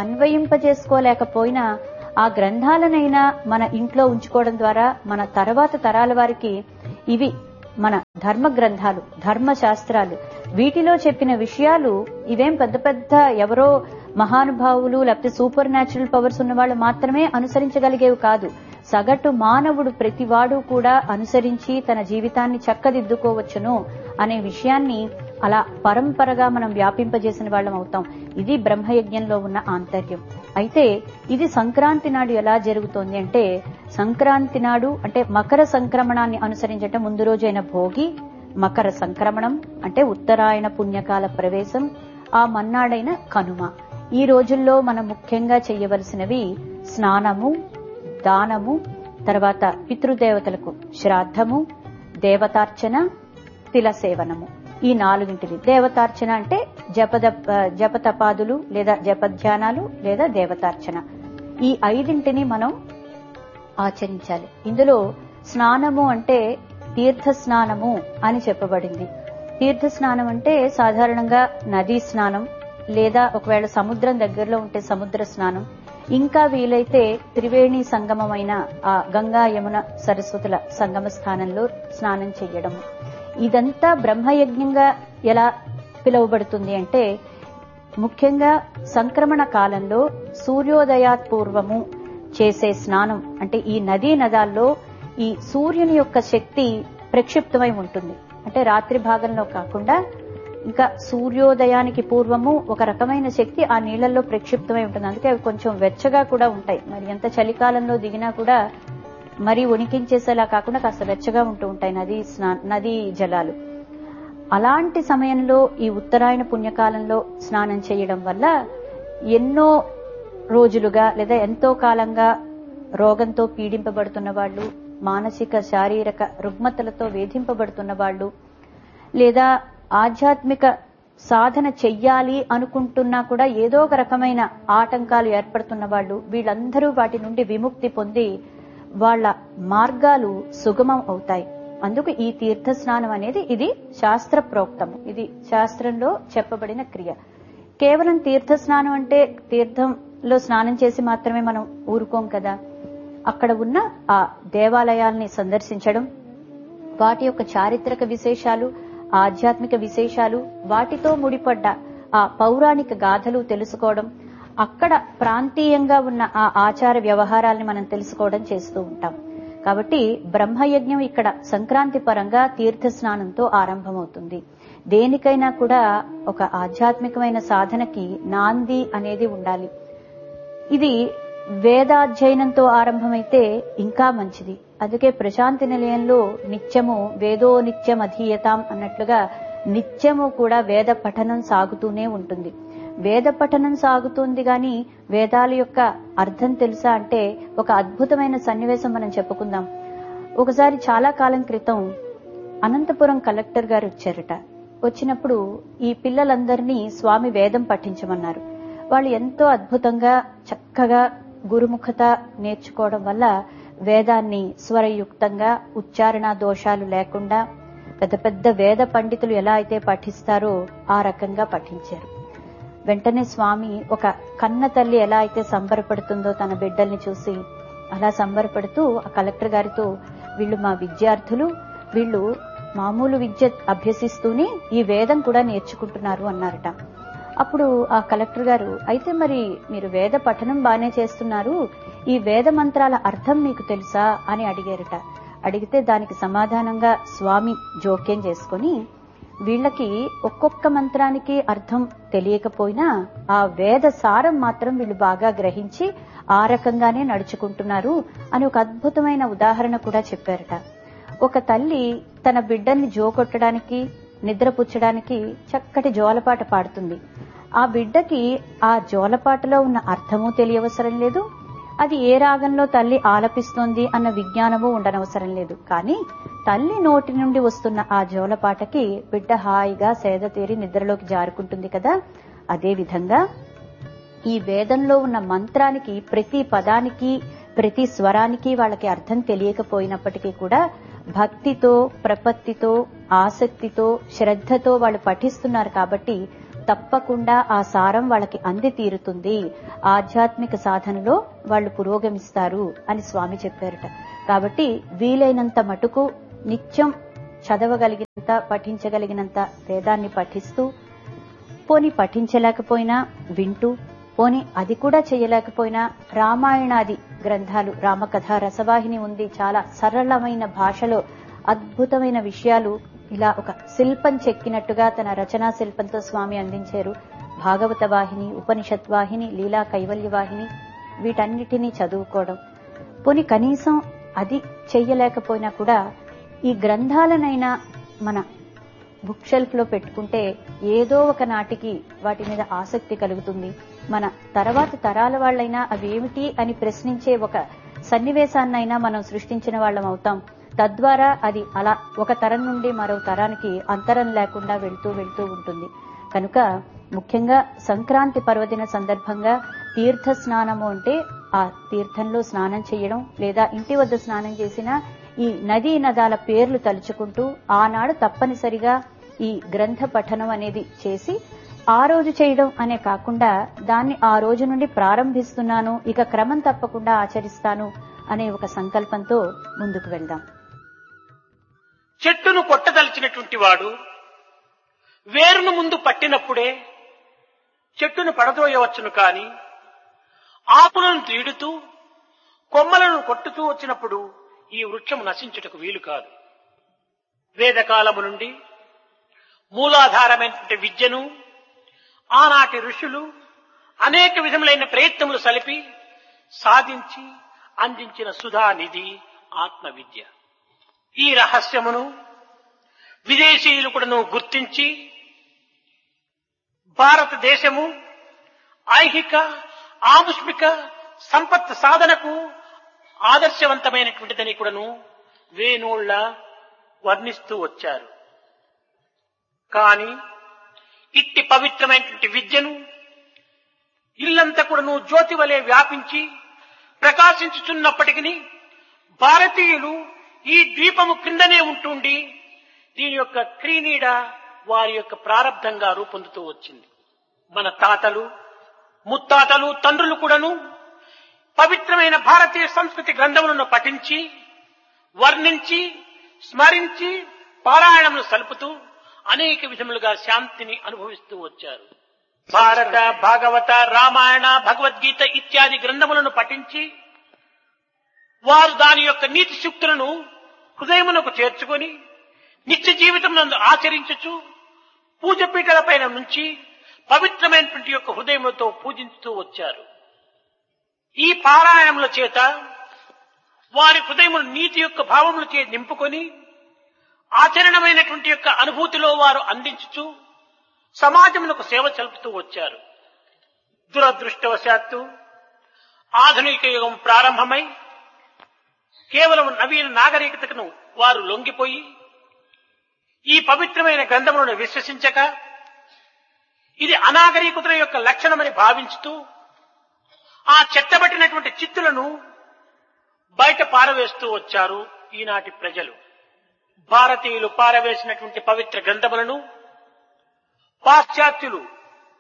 అన్వయింపజేసుకోలేకపోయినా ఆ గ్రంథాలనైనా మన ఇంట్లో ఉంచుకోవడం ద్వారా మన తర్వాత తరాల వారికి ఇవి మన ధర్మ గ్రంథాలు ధర్మ శాస్త్రాలు వీటిలో చెప్పిన విషయాలు ఇవేం పెద్ద పెద్ద ఎవరో మహానుభావులు లేకపోతే సూపర్ న్యాచురల్ పవర్స్ ఉన్న వాళ్ళు మాత్రమే అనుసరించగలిగేవి కాదు సగటు మానవుడు ప్రతివాడు కూడా అనుసరించి తన జీవితాన్ని చక్కదిద్దుకోవచ్చును అనే విషయాన్ని అలా పరంపరగా మనం వ్యాపింపజేసిన వాళ్ళం అవుతాం ఇది బ్రహ్మయజ్ఞంలో ఉన్న ఆంతర్యం అయితే ఇది సంక్రాంతి నాడు ఎలా జరుగుతోంది అంటే సంక్రాంతి నాడు అంటే మకర సంక్రమణాన్ని అనుసరించటం ముందు రోజైన భోగి మకర సంక్రమణం అంటే ఉత్తరాయణ పుణ్యకాల ప్రవేశం ఆ మన్నాడైన కనుమ ఈ రోజుల్లో మనం ముఖ్యంగా చేయవలసినవి స్నానము దానము తర్వాత పితృదేవతలకు శ్రాద్ధము దేవతార్చన తిలసేవనము ఈ నాలుగింటిని దేవతార్చన అంటే జపద జపతపాదులు లేదా జపధ్యానాలు లేదా దేవతార్చన ఈ ఐదింటిని మనం ఆచరించాలి ఇందులో స్నానము అంటే తీర్థ స్నానము అని చెప్పబడింది తీర్థ స్నానం అంటే సాధారణంగా నదీ స్నానం లేదా ఒకవేళ సముద్రం దగ్గరలో ఉంటే సముద్ర స్నానం ఇంకా వీలైతే త్రివేణి సంగమమైన ఆ గంగా యమున సరస్వతుల సంగమ స్థానంలో స్నానం చెయ్యడం ఇదంతా బ్రహ్మయజ్ఞంగా ఎలా పిలువబడుతుంది అంటే ముఖ్యంగా సంక్రమణ కాలంలో సూర్యోదయాత్ పూర్వము చేసే స్నానం అంటే ఈ నదీ నదాల్లో ఈ సూర్యుని యొక్క శక్తి ప్రక్షిప్తమై ఉంటుంది అంటే రాత్రి భాగంలో కాకుండా ఇంకా సూర్యోదయానికి పూర్వము ఒక రకమైన శక్తి ఆ నీళ్లలో ప్రక్షిప్తమై ఉంటుంది అందుకే అవి కొంచెం వెచ్చగా కూడా ఉంటాయి మరి ఎంత చలికాలంలో దిగినా కూడా మరీ ఉనికించేసేలా కాకుండా కాస్త వెచ్చగా ఉంటూ ఉంటాయి నదీ స్నా నదీ జలాలు అలాంటి సమయంలో ఈ ఉత్తరాయణ పుణ్యకాలంలో స్నానం చేయడం వల్ల ఎన్నో రోజులుగా లేదా ఎంతో కాలంగా రోగంతో పీడింపబడుతున్న వాళ్ళు మానసిక శారీరక రుగ్మతలతో వేధింపబడుతున్న వాళ్ళు లేదా ఆధ్యాత్మిక సాధన చెయ్యాలి అనుకుంటున్నా కూడా ఏదో ఒక రకమైన ఆటంకాలు ఏర్పడుతున్న వాళ్ళు వీళ్ళందరూ వాటి నుండి విముక్తి పొంది వాళ్ళ మార్గాలు సుగమం అవుతాయి అందుకు ఈ తీర్థ స్నానం అనేది ఇది శాస్త్ర ప్రోక్తము ఇది శాస్త్రంలో చెప్పబడిన క్రియ కేవలం తీర్థ స్నానం అంటే తీర్థంలో స్నానం చేసి మాత్రమే మనం ఊరుకోం కదా అక్కడ ఉన్న ఆ దేవాలయాల్ని సందర్శించడం వాటి యొక్క చారిత్రక విశేషాలు ఆధ్యాత్మిక విశేషాలు వాటితో ముడిపడ్డ ఆ పౌరాణిక గాథలు తెలుసుకోవడం అక్కడ ప్రాంతీయంగా ఉన్న ఆ ఆచార వ్యవహారాల్ని మనం తెలుసుకోవడం చేస్తూ ఉంటాం కాబట్టి బ్రహ్మయజ్ఞం ఇక్కడ సంక్రాంతి పరంగా తీర్థ స్నానంతో ఆరంభమవుతుంది దేనికైనా కూడా ఒక ఆధ్యాత్మికమైన సాధనకి నాంది అనేది ఉండాలి ఇది వేదాధ్యయనంతో ఆరంభమైతే ఇంకా మంచిది అందుకే ప్రశాంతి నిలయంలో నిత్యము వేదో నిత్యం అధీయతాం అన్నట్లుగా నిత్యము కూడా వేద పఠనం సాగుతూనే ఉంటుంది వేద పఠనం సాగుతుంది గాని వేదాల యొక్క అర్థం తెలుసా అంటే ఒక అద్భుతమైన సన్నివేశం మనం చెప్పుకుందాం ఒకసారి చాలా కాలం క్రితం అనంతపురం కలెక్టర్ గారు వచ్చారట వచ్చినప్పుడు ఈ పిల్లలందరినీ స్వామి వేదం పఠించమన్నారు వాళ్ళు ఎంతో అద్భుతంగా చక్కగా గురుముఖత నేర్చుకోవడం వల్ల వేదాన్ని స్వరయుక్తంగా ఉచ్చారణ దోషాలు లేకుండా పెద్ద పెద్ద వేద పండితులు ఎలా అయితే పఠిస్తారో ఆ రకంగా పఠించారు వెంటనే స్వామి ఒక కన్న తల్లి ఎలా అయితే సంబరపడుతుందో తన బిడ్డల్ని చూసి అలా సంబరపడుతూ ఆ కలెక్టర్ గారితో వీళ్ళు మా విద్యార్థులు వీళ్ళు మామూలు విద్య అభ్యసిస్తూనే ఈ వేదం కూడా నేర్చుకుంటున్నారు అన్నారట అప్పుడు ఆ కలెక్టర్ గారు అయితే మరి మీరు వేద పఠనం బానే చేస్తున్నారు ఈ వేద మంత్రాల అర్థం మీకు తెలుసా అని అడిగారట అడిగితే దానికి సమాధానంగా స్వామి జోక్యం చేసుకుని వీళ్ళకి ఒక్కొక్క మంత్రానికి అర్థం తెలియకపోయినా ఆ వేద సారం మాత్రం వీళ్ళు బాగా గ్రహించి ఆ రకంగానే నడుచుకుంటున్నారు అని ఒక అద్భుతమైన ఉదాహరణ కూడా చెప్పారట ఒక తల్లి తన బిడ్డల్ని జోకొట్టడానికి నిద్రపుచ్చడానికి చక్కటి జోలపాట పాడుతుంది ఆ బిడ్డకి ఆ జోలపాటలో ఉన్న అర్థము తెలియవసరం లేదు అది ఏ రాగంలో తల్లి ఆలపిస్తోంది అన్న విజ్ఞానము ఉండనవసరం లేదు కానీ తల్లి నోటి నుండి వస్తున్న ఆ జోలపాటకి బిడ్డ హాయిగా సేద తీరి నిద్రలోకి జారుకుంటుంది కదా అదే విధంగా ఈ వేదంలో ఉన్న మంత్రానికి ప్రతి పదానికి ప్రతి స్వరానికి వాళ్ళకి అర్థం తెలియకపోయినప్పటికీ కూడా భక్తితో ప్రపత్తితో ఆసక్తితో శ్రద్ధతో వాళ్ళు పఠిస్తున్నారు కాబట్టి తప్పకుండా ఆ సారం వాళ్ళకి అంది తీరుతుంది ఆధ్యాత్మిక సాధనలో వాళ్ళు పురోగమిస్తారు అని స్వామి చెప్పారట కాబట్టి వీలైనంత మటుకు నిత్యం చదవగలిగినంత పఠించగలిగినంత వేదాన్ని పఠిస్తూ పోని పఠించలేకపోయినా వింటూ పోని అది కూడా చేయలేకపోయినా రామాయణాది గ్రంథాలు రామకథ రసవాహిని ఉంది చాలా సరళమైన భాషలో అద్భుతమైన విషయాలు ఇలా ఒక శిల్పం చెక్కినట్టుగా తన రచనా శిల్పంతో స్వామి అందించారు భాగవత వాహిని ఉపనిషత్ వాహిని లీలా కైవల్య వాహిని వీటన్నిటినీ చదువుకోవడం పోని కనీసం అది చెయ్యలేకపోయినా కూడా ఈ గ్రంథాలనైనా మన బుక్ షెల్ఫ్ లో పెట్టుకుంటే ఏదో ఒక నాటికి వాటి మీద ఆసక్తి కలుగుతుంది మన తర్వాత తరాల వాళ్ళైనా అవేమిటి అని ప్రశ్నించే ఒక సన్నివేశాన్నైనా మనం సృష్టించిన వాళ్ళం అవుతాం తద్వారా అది అలా ఒక తరం నుండి మరో తరానికి అంతరం లేకుండా వెళ్తూ వెళ్తూ ఉంటుంది కనుక ముఖ్యంగా సంక్రాంతి పర్వదిన సందర్భంగా తీర్థ స్నానము అంటే ఆ తీర్థంలో స్నానం చేయడం లేదా ఇంటి వద్ద స్నానం చేసిన ఈ నదీ నదాల పేర్లు తలుచుకుంటూ ఆనాడు తప్పనిసరిగా ఈ గ్రంథ పఠనం అనేది చేసి ఆ రోజు చేయడం అనే కాకుండా దాన్ని ఆ రోజు నుండి ప్రారంభిస్తున్నాను ఇక క్రమం తప్పకుండా ఆచరిస్తాను అనే ఒక సంకల్పంతో ముందుకు వెళ్దాం చెట్టును కొట్టదలిచినటువంటి వాడు వేరును ముందు పట్టినప్పుడే చెట్టును పడదోయవచ్చును కాని ఆకులను తీడుతూ కొమ్మలను కొట్టుతూ వచ్చినప్పుడు ఈ వృక్షం నశించుటకు వీలు కాదు వేదకాలము నుండి మూలాధారమైనటువంటి విద్యను ఆనాటి ఋషులు అనేక విధములైన ప్రయత్నములు సలిపి సాధించి అందించిన సుధానిధి ఆత్మ విద్య ఈ రహస్యమును విదేశీయులు కూడాను గుర్తించి భారతదేశము ఐహిక ఆముష్మిక సంపత్ సాధనకు ఆదర్శవంతమైనటువంటిదని కూడాను వేణోళ్ల వర్ణిస్తూ వచ్చారు కాని ఇట్టి పవిత్రమైనటువంటి విద్యను ఇల్లంతా కూడాను జ్యోతి వలె వ్యాపించి ప్రకాశించుచున్నప్పటికీ భారతీయులు ఈ ద్వీపము క్రిందనే ఉంటుండి దీని యొక్క క్రీనీడ వారి యొక్క ప్రారంధంగా రూపొందుతూ వచ్చింది మన తాతలు ముత్తాతలు తండ్రులు కూడాను పవిత్రమైన భారతీయ సంస్కృతి గ్రంథములను పఠించి వర్ణించి స్మరించి పారాయణములు సలుపుతూ అనేక విధములుగా శాంతిని అనుభవిస్తూ వచ్చారు భారత భాగవత రామాయణ భగవద్గీత ఇత్యాది గ్రంథములను పఠించి వారు దాని యొక్క నీతి సూక్తులను హృదయమునకు చేర్చుకొని నిత్య జీవితం నందు ఆచరించుచు పూజపీఠలపైన నుంచి పవిత్రమైనటువంటి యొక్క హృదయములతో పూజించుతూ వచ్చారు ఈ పారాయణముల చేత వారి హృదయములు నీతి యొక్క భావముల చే నింపుకొని ఆచరణమైనటువంటి యొక్క అనుభూతిలో వారు అందించుచు సమాజమునకు సేవ చలుపుతూ వచ్చారు దురదృష్టవశాత్తు ఆధునిక యుగం ప్రారంభమై కేవలం నవీన నాగరికతను వారు లొంగిపోయి ఈ పవిత్రమైన గ్రంథములను విశ్వసించక ఇది అనాగరికత యొక్క లక్షణమని భావించుతూ ఆ చెత్తబట్టినటువంటి చిత్తులను బయట పారవేస్తూ వచ్చారు ఈనాటి ప్రజలు భారతీయులు పారవేసినటువంటి పవిత్ర గ్రంథములను పాశ్చాత్యులు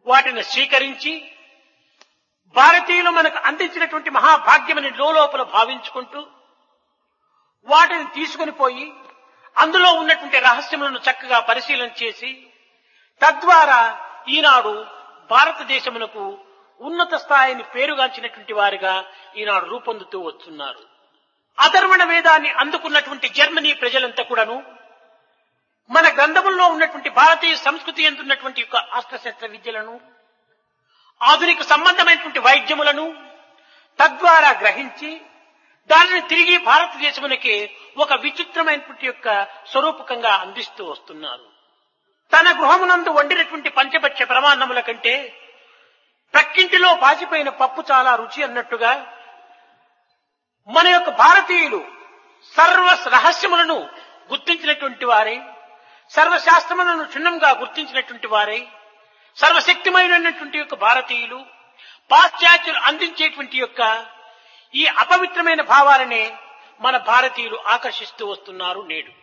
వాటిని స్వీకరించి భారతీయులు మనకు అందించినటువంటి మహాభాగ్యమని లోపల భావించుకుంటూ వాటిని తీసుకుని పోయి అందులో ఉన్నటువంటి రహస్యములను చక్కగా పరిశీలన చేసి తద్వారా ఈనాడు భారతదేశమునకు ఉన్నత స్థాయిని పేరుగాంచినటువంటి వారిగా ఈనాడు రూపొందుతూ వస్తున్నారు అధర్వణ వేదాన్ని అందుకున్నటువంటి జర్మనీ ప్రజలంతా కూడాను మన గ్రంథముల్లో ఉన్నటువంటి భారతీయ సంస్కృతి ఎందున్నటువంటి యొక్క అస్త్రశస్త్ర విద్యలను ఆధునిక సంబంధమైనటువంటి వైద్యములను తద్వారా గ్రహించి దానిని తిరిగి భారతదేశమునికి ఒక విచిత్రమైనటువంటి యొక్క స్వరూపకంగా అందిస్తూ వస్తున్నారు తన గృహమునందు వండినటువంటి పంచపక్ష ప్రమాణముల కంటే ప్రక్కింటిలో పాచిపోయిన పప్పు చాలా రుచి అన్నట్టుగా మన యొక్క భారతీయులు సర్వ రహస్యములను గుర్తించినటువంటి వారై సర్వశాస్త్రములను క్షుణ్ణంగా గుర్తించినటువంటి వారై సర్వశక్తిమైనటువంటి యొక్క భారతీయులు పాశ్చాత్యులు అందించేటువంటి యొక్క ఈ అపవిత్రమైన భావాలనే మన భారతీయులు ఆకర్షిస్తూ వస్తున్నారు నేడు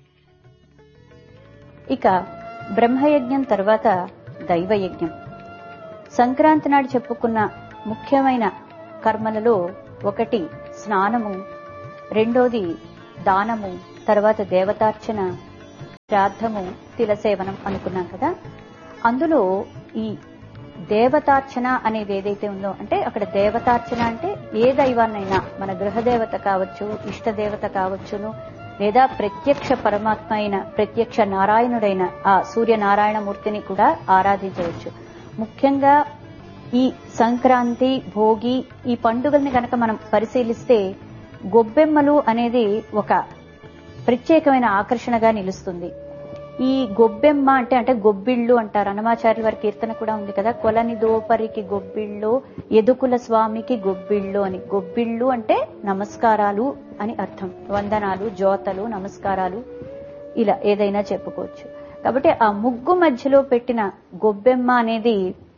ఇక బ్రహ్మయజ్ఞం తర్వాత దైవయజ్ఞం సంక్రాంతి నాడు చెప్పుకున్న ముఖ్యమైన కర్మలలో ఒకటి స్నానము రెండోది దానము తర్వాత దేవతార్చన శ్రాద్ధము తిలసేవనం అనుకున్నాం కదా అందులో ఈ దేవతార్చన అనేది ఏదైతే ఉందో అంటే అక్కడ దేవతార్చన అంటే ఏ దైవాన్నైనా మన గృహదేవత కావచ్చు ఇష్ట దేవత కావచ్చును లేదా ప్రత్యక్ష పరమాత్మ అయిన ప్రత్యక్ష నారాయణుడైన ఆ సూర్యనారాయణమూర్తిని కూడా ఆరాధించవచ్చు ముఖ్యంగా ఈ సంక్రాంతి భోగి ఈ పండుగల్ని గనక మనం పరిశీలిస్తే గొబ్బెమ్మలు అనేది ఒక ప్రత్యేకమైన ఆకర్షణగా నిలుస్తుంది ఈ గొబ్బెమ్మ అంటే అంటే గొబ్బిళ్ళు అంటారు అన్నమాచార్యుల వారి కీర్తన కూడా ఉంది కదా కొలని దోపరికి గొబ్బిళ్ళు ఎదుకుల స్వామికి గొబ్బిళ్ళు అని గొబ్బిళ్ళు అంటే నమస్కారాలు అని అర్థం వందనాలు జోతలు నమస్కారాలు ఇలా ఏదైనా చెప్పుకోవచ్చు కాబట్టి ఆ ముగ్గు మధ్యలో పెట్టిన గొబ్బెమ్మ అనేది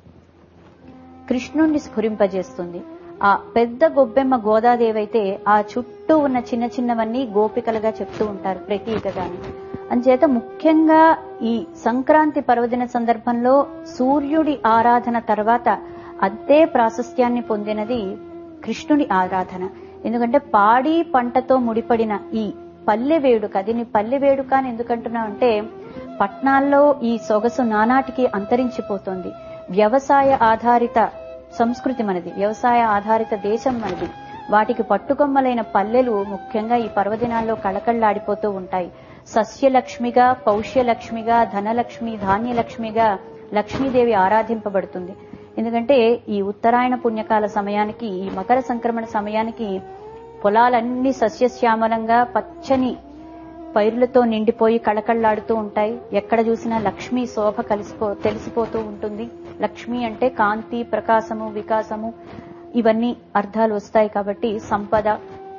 కృష్ణుణ్ణి స్ఫురింపజేస్తుంది ఆ పెద్ద గొబ్బెమ్మ గోదాదేవి అయితే ఆ చుట్టూ ఉన్న చిన్న చిన్నవన్నీ గోపికలుగా చెప్తూ ఉంటారు ప్రతీకగాని అంచేత ముఖ్యంగా ఈ సంక్రాంతి పర్వదిన సందర్భంలో సూర్యుడి ఆరాధన తర్వాత అదే ప్రాశస్త్యాన్ని పొందినది కృష్ణుడి ఆరాధన ఎందుకంటే పాడి పంటతో ముడిపడిన ఈ పల్లె వేడుక దీన్ని పల్లె వేడుక అని ఎందుకంటున్నా అంటే పట్నాల్లో ఈ సొగసు నానాటికి అంతరించిపోతోంది వ్యవసాయ ఆధారిత సంస్కృతి మనది వ్యవసాయ ఆధారిత దేశం మనది వాటికి పట్టుకొమ్మలైన పల్లెలు ముఖ్యంగా ఈ పర్వదినాల్లో కళకళ్లాడిపోతూ ఉంటాయి సస్యలక్ష్మిగా పౌష్యలక్ష్మిగా ధనలక్ష్మి ధాన్యలక్ష్మిగా లక్ష్మీదేవి ఆరాధింపబడుతుంది ఎందుకంటే ఈ ఉత్తరాయణ పుణ్యకాల సమయానికి ఈ మకర సంక్రమణ సమయానికి పొలాలన్నీ సస్యశ్యామలంగా పచ్చని పైరులతో నిండిపోయి కళకళ్లాడుతూ ఉంటాయి ఎక్కడ చూసినా లక్ష్మీ శోభ కలిసిపో తెలిసిపోతూ ఉంటుంది లక్ష్మి అంటే కాంతి ప్రకాశము వికాసము ఇవన్నీ అర్థాలు వస్తాయి కాబట్టి సంపద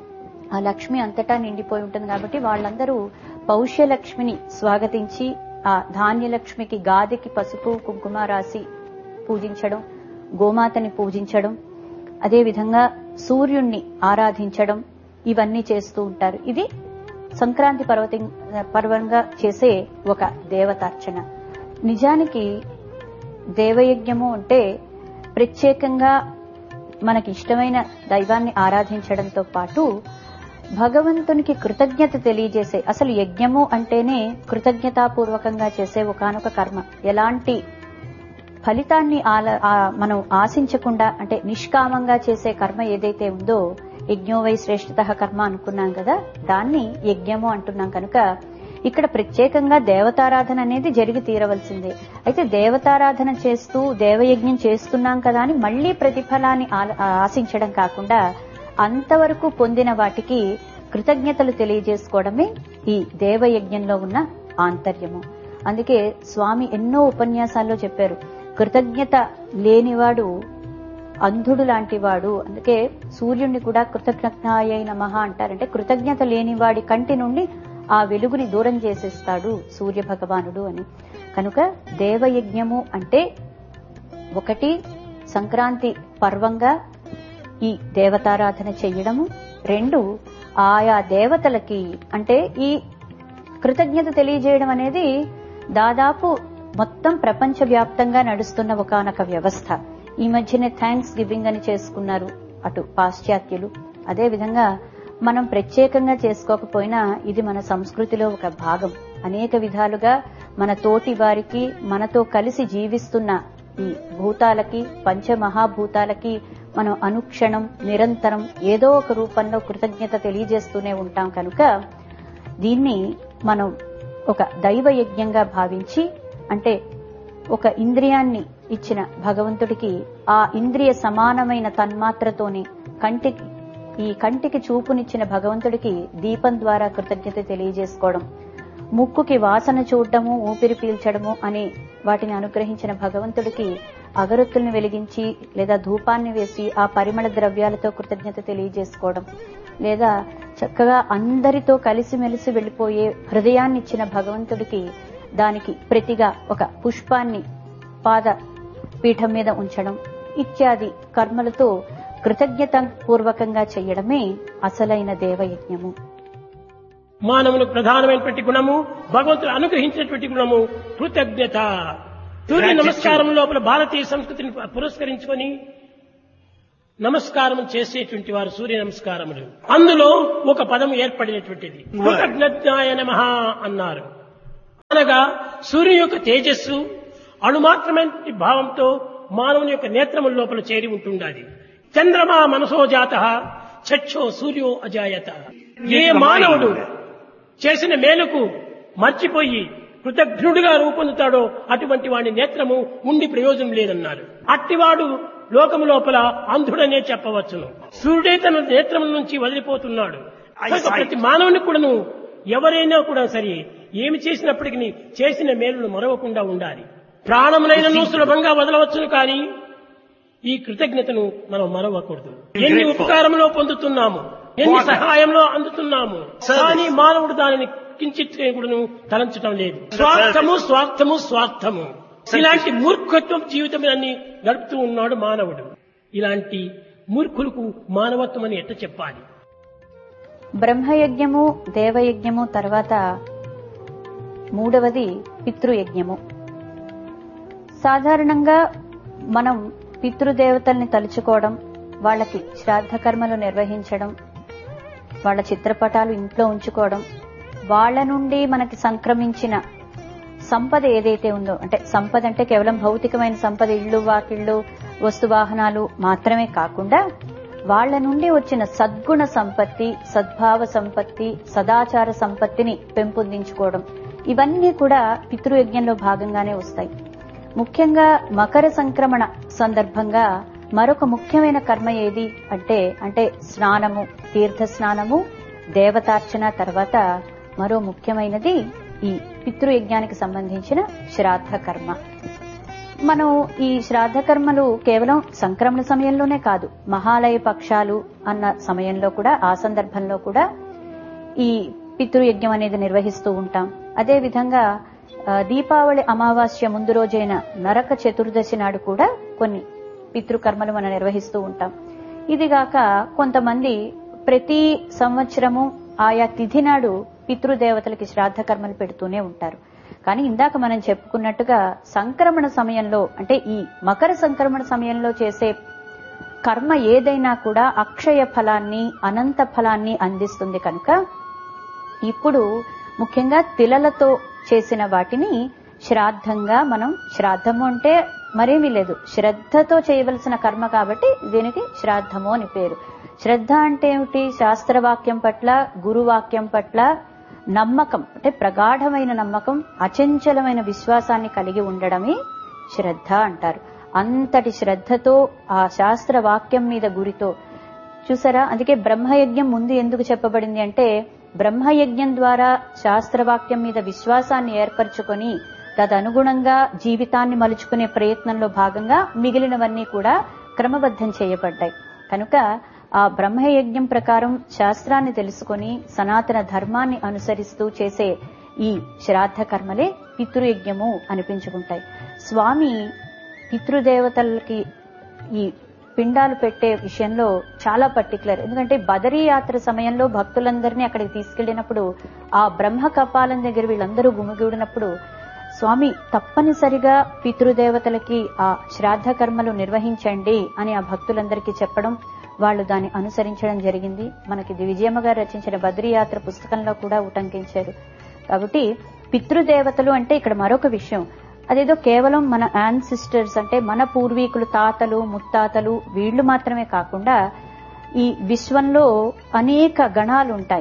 ఆ లక్ష్మి అంతటా నిండిపోయి ఉంటుంది కాబట్టి వాళ్ళందరూ పౌష్యలక్ష్మిని స్వాగతించి ఆ ధాన్యలక్ష్మికి గాదికి పసుపు కుంకుమ రాసి పూజించడం గోమాతని పూజించడం అదేవిధంగా సూర్యుణ్ణి ఆరాధించడం ఇవన్నీ చేస్తూ ఉంటారు ఇది సంక్రాంతి పర్వతి పర్వంగా చేసే ఒక దేవతార్చన నిజానికి దేవయజ్ఞము అంటే ప్రత్యేకంగా మనకి ఇష్టమైన దైవాన్ని ఆరాధించడంతో పాటు భగవంతునికి కృతజ్ఞత తెలియజేసే అసలు యజ్ఞము అంటేనే కృతజ్ఞతాపూర్వకంగా చేసే ఒకనొక కర్మ ఎలాంటి ఫలితాన్ని ఆల- ఆ- మనం ఆశించకుండా అంటే నిష్కామంగా చేసే కర్మ ఏదైతే ఉందో యజ్ఞో వై శ్రేష్ఠత కర్మ అనుకున్నాం కదా దాన్ని యజ్ఞము అంటున్నాం కనుక ఇక్కడ ప్రత్యేకంగా దేవతారాధన అనేది జరిగి తీరవలసిందే అయితే దేవతారాధన చేస్తూ దేవయజ్ఞం చేస్తున్నాం కదా అని మళ్లీ ప్రతిఫలాన్ని ఆల- ఆశించడం కాకుండా అంతవరకు పొందిన వాటికి కృతజ్ఞతలు తెలియజేసుకోవడమే ఈ దేవయజ్ఞంలో ఉన్న ఆంతర్యము అందుకే స్వామి ఎన్నో ఉపన్యాసాల్లో చెప్పారు కృతజ్ఞత లేనివాడు అంధుడు లాంటివాడు అందుకే సూర్యుడిని కూడా కృతజ్ఞాయ నమః అంటారంటే కృతజ్ఞత లేనివాడి కంటి నుండి ఆ వెలుగుని దూరం చేసేస్తాడు సూర్య భగవానుడు అని కనుక దేవయజ్ఞము అంటే ఒకటి సంక్రాంతి పర్వంగా ఈ దేవతారాధన చెయ్యడము రెండు ఆయా దేవతలకి అంటే ఈ కృతజ్ఞత తెలియజేయడం అనేది దాదాపు మొత్తం ప్రపంచవ్యాప్తంగా నడుస్తున్న ఒకనొక వ్యవస్థ ఈ మధ్యనే థ్యాంక్స్ గివింగ్ అని చేసుకున్నారు అటు పాశ్చాత్యులు అదే విధంగా మనం ప్రత్యేకంగా చేసుకోకపోయినా ఇది మన సంస్కృతిలో ఒక భాగం అనేక విధాలుగా మన తోటి వారికి మనతో కలిసి జీవిస్తున్న ఈ భూతాలకి పంచమహాభూతాలకి మనం అనుక్షణం నిరంతరం ఏదో ఒక రూపంలో కృతజ్ఞత తెలియజేస్తూనే ఉంటాం కనుక దీన్ని మనం ఒక దైవ యజ్ఞంగా భావించి అంటే ఒక ఇంద్రియాన్ని ఇచ్చిన భగవంతుడికి ఆ ఇంద్రియ సమానమైన తన్మాత్రతోనే కంటికి ఈ కంటికి చూపునిచ్చిన భగవంతుడికి దీపం ద్వారా కృతజ్ఞత తెలియజేసుకోవడం ముక్కుకి వాసన చూడటము ఊపిరి పీల్చడము అని వాటిని అనుగ్రహించిన భగవంతుడికి అగరొత్తుల్ని వెలిగించి లేదా ధూపాన్ని వేసి ఆ పరిమళ ద్రవ్యాలతో కృతజ్ఞత తెలియజేసుకోవడం లేదా చక్కగా అందరితో కలిసిమెలిసి వెళ్లిపోయే హృదయాన్ని ఇచ్చిన భగవంతుడికి దానికి ప్రతిగా ఒక పుష్పాన్ని పాద పీఠం మీద ఉంచడం ఇత్యాది కర్మలతో కృతజ్ఞత పూర్వకంగా చేయడమే అసలైన దేవయజ్ఞము మానవులకు ప్రధానమైనటువంటి గుణము భగవంతుడు అనుగ్రహించినటువంటి గుణము కృతజ్ఞత సూర్య నమస్కారం లోపల భారతీయ సంస్కృతిని పురస్కరించుకొని నమస్కారం చేసేటువంటి వారు సూర్య నమస్కారములు అందులో ఒక పదం ఏర్పడినటువంటిది కృతజ్ఞాయ నమ అన్నారు అనగా సూర్యుని యొక్క తేజస్సు అణుమాత్రమైన భావంతో మానవుని యొక్క నేత్రముల లోపల చేరి ఉంటుండాలి చంద్రమా మనసో జాత చచ్చో సూర్యో అజాయత ఏ మానవుడు చేసిన మేలుకు మర్చిపోయి కృతజ్ఞుడిగా రూపొందుతాడో అటువంటి వాడి నేత్రము ఉండి ప్రయోజనం లేదన్నారు అట్టివాడు లోకము లోపల అంధుడనే చెప్పవచ్చును సూర్యుడే తన నేత్రముల నుంచి వదిలిపోతున్నాడు కనుక ప్రతి మానవుని కూడాను ఎవరైనా కూడా సరే ఏమి చేసినప్పటికీ చేసిన మేలును మరవకుండా ఉండాలి ప్రాణములైనను సులభంగా వదలవచ్చును కానీ ఈ కృతజ్ఞతను మనం మరవకూడదు ఎన్ని ఉపకారంలో పొందుతున్నాము ఎన్ని సహాయంలో అందుతున్నాము కానీ మానవుడు దానిని కించిత్ కూడాను తలంచటం లేదు స్వార్థము స్వార్థము స్వార్థము ఇలాంటి మూర్ఖత్వం జీవితాన్ని గడుపుతూ ఉన్నాడు మానవుడు ఇలాంటి మూర్ఖులకు మానవత్వం అని ఎట్ట చెప్పాలి బ్రహ్మయజ్ఞము దేవయజ్ఞము తర్వాత మూడవది పితృయజ్ఞము సాధారణంగా మనం పితృదేవతల్ని తలుచుకోవడం వాళ్ళకి శ్రాద్ధ కర్మలు నిర్వహించడం వాళ్ళ చిత్రపటాలు ఇంట్లో ఉంచుకోవడం వాళ్ళ నుండి మనకి సంక్రమించిన సంపద ఏదైతే ఉందో అంటే సంపద అంటే కేవలం భౌతికమైన సంపద ఇళ్ళు వాకిళ్ళు వస్తువాహనాలు మాత్రమే కాకుండా వాళ్ళ నుండి వచ్చిన సద్గుణ సంపత్తి సద్భావ సంపత్తి సదాచార సంపత్తిని పెంపొందించుకోవడం ఇవన్నీ కూడా పితృయజ్ఞంలో భాగంగానే వస్తాయి ముఖ్యంగా మకర సంక్రమణ సందర్భంగా మరొక ముఖ్యమైన కర్మ ఏది అంటే అంటే స్నానము తీర్థ స్నానము దేవతార్చన తర్వాత మరో ముఖ్యమైనది ఈ పితృయజ్ఞానికి సంబంధించిన శ్రాద్ధ కర్మ మనం ఈ శ్రాద్ధ కర్మలు కేవలం సంక్రమణ సమయంలోనే కాదు మహాలయ పక్షాలు అన్న సమయంలో కూడా ఆ సందర్భంలో కూడా ఈ పితృయజ్ఞం అనేది నిర్వహిస్తూ ఉంటాం అదే విధంగా ఆ, దీపావళి అమావాస్య ముందు రోజైన నరక చతుర్దశి నాడు కూడా కొన్ని పితృకర్మలు మనం నిర్వహిస్తూ ఉంటాం ఇదిగాక కొంతమంది ప్రతి సంవత్సరము ఆయా తిథి నాడు పితృదేవతలకి శ్రాద్ధ కర్మలు పెడుతూనే ఉంటారు కానీ ఇందాక మనం చెప్పుకున్నట్టుగా సంక్రమణ సమయంలో అంటే ఈ మకర సంక్రమణ సమయంలో చేసే కర్మ ఏదైనా కూడా అక్షయ ఫలాన్ని అనంత ఫలాన్ని అందిస్తుంది కనుక ఇప్పుడు ముఖ్యంగా తిలలతో చేసిన వాటిని శ్రాద్ధంగా మనం శ్రాద్ధము అంటే మరేమీ లేదు శ్రద్ధతో చేయవలసిన కర్మ కాబట్టి దీనికి శ్రాద్ధము అని పేరు శ్రద్ధ అంటే ఏమిటి శాస్త్రవాక్యం పట్ల గురువాక్యం పట్ల నమ్మకం అంటే ప్రగాఢమైన నమ్మకం అచంచలమైన విశ్వాసాన్ని కలిగి ఉండడమే శ్రద్ధ అంటారు అంతటి శ్రద్ధతో ఆ శాస్త్ర వాక్యం మీద గురితో చూసారా అందుకే బ్రహ్మయజ్ఞం ముందు ఎందుకు చెప్పబడింది అంటే బ్రహ్మయజ్ఞం ద్వారా శాస్త్రవాక్యం మీద విశ్వాసాన్ని ఏర్పరచుకొని తదనుగుణంగా జీవితాన్ని మలుచుకునే ప్రయత్నంలో భాగంగా మిగిలినవన్నీ కూడా క్రమబద్ధం చేయబడ్డాయి కనుక ఆ బ్రహ్మయజ్ఞం ప్రకారం శాస్త్రాన్ని తెలుసుకొని సనాతన ధర్మాన్ని అనుసరిస్తూ చేసే ఈ శ్రాద్ధ కర్మలే పితృయజ్ఞము అనిపించుకుంటాయి స్వామి పితృదేవతలకి ఈ పిండాలు పెట్టే విషయంలో చాలా పర్టికులర్ ఎందుకంటే బదరీ యాత్ర సమయంలో భక్తులందరినీ అక్కడికి తీసుకెళ్లినప్పుడు ఆ బ్రహ్మ కపాలం దగ్గర వీళ్ళందరూ గుమిగూడినప్పుడు స్వామి తప్పనిసరిగా పితృదేవతలకి ఆ శ్రాద్ధ కర్మలు నిర్వహించండి అని ఆ భక్తులందరికీ చెప్పడం వాళ్ళు దాన్ని అనుసరించడం జరిగింది మనకి ఇది విజయమ్మ గారు రచించిన బద్రీయాత్ర పుస్తకంలో కూడా ఉటంకించారు కాబట్టి పితృదేవతలు అంటే ఇక్కడ మరొక విషయం అదేదో కేవలం మన యాన్సిస్టర్స్ అంటే మన పూర్వీకులు తాతలు ముత్తాతలు వీళ్ళు మాత్రమే కాకుండా ఈ విశ్వంలో అనేక గణాలు ఉంటాయి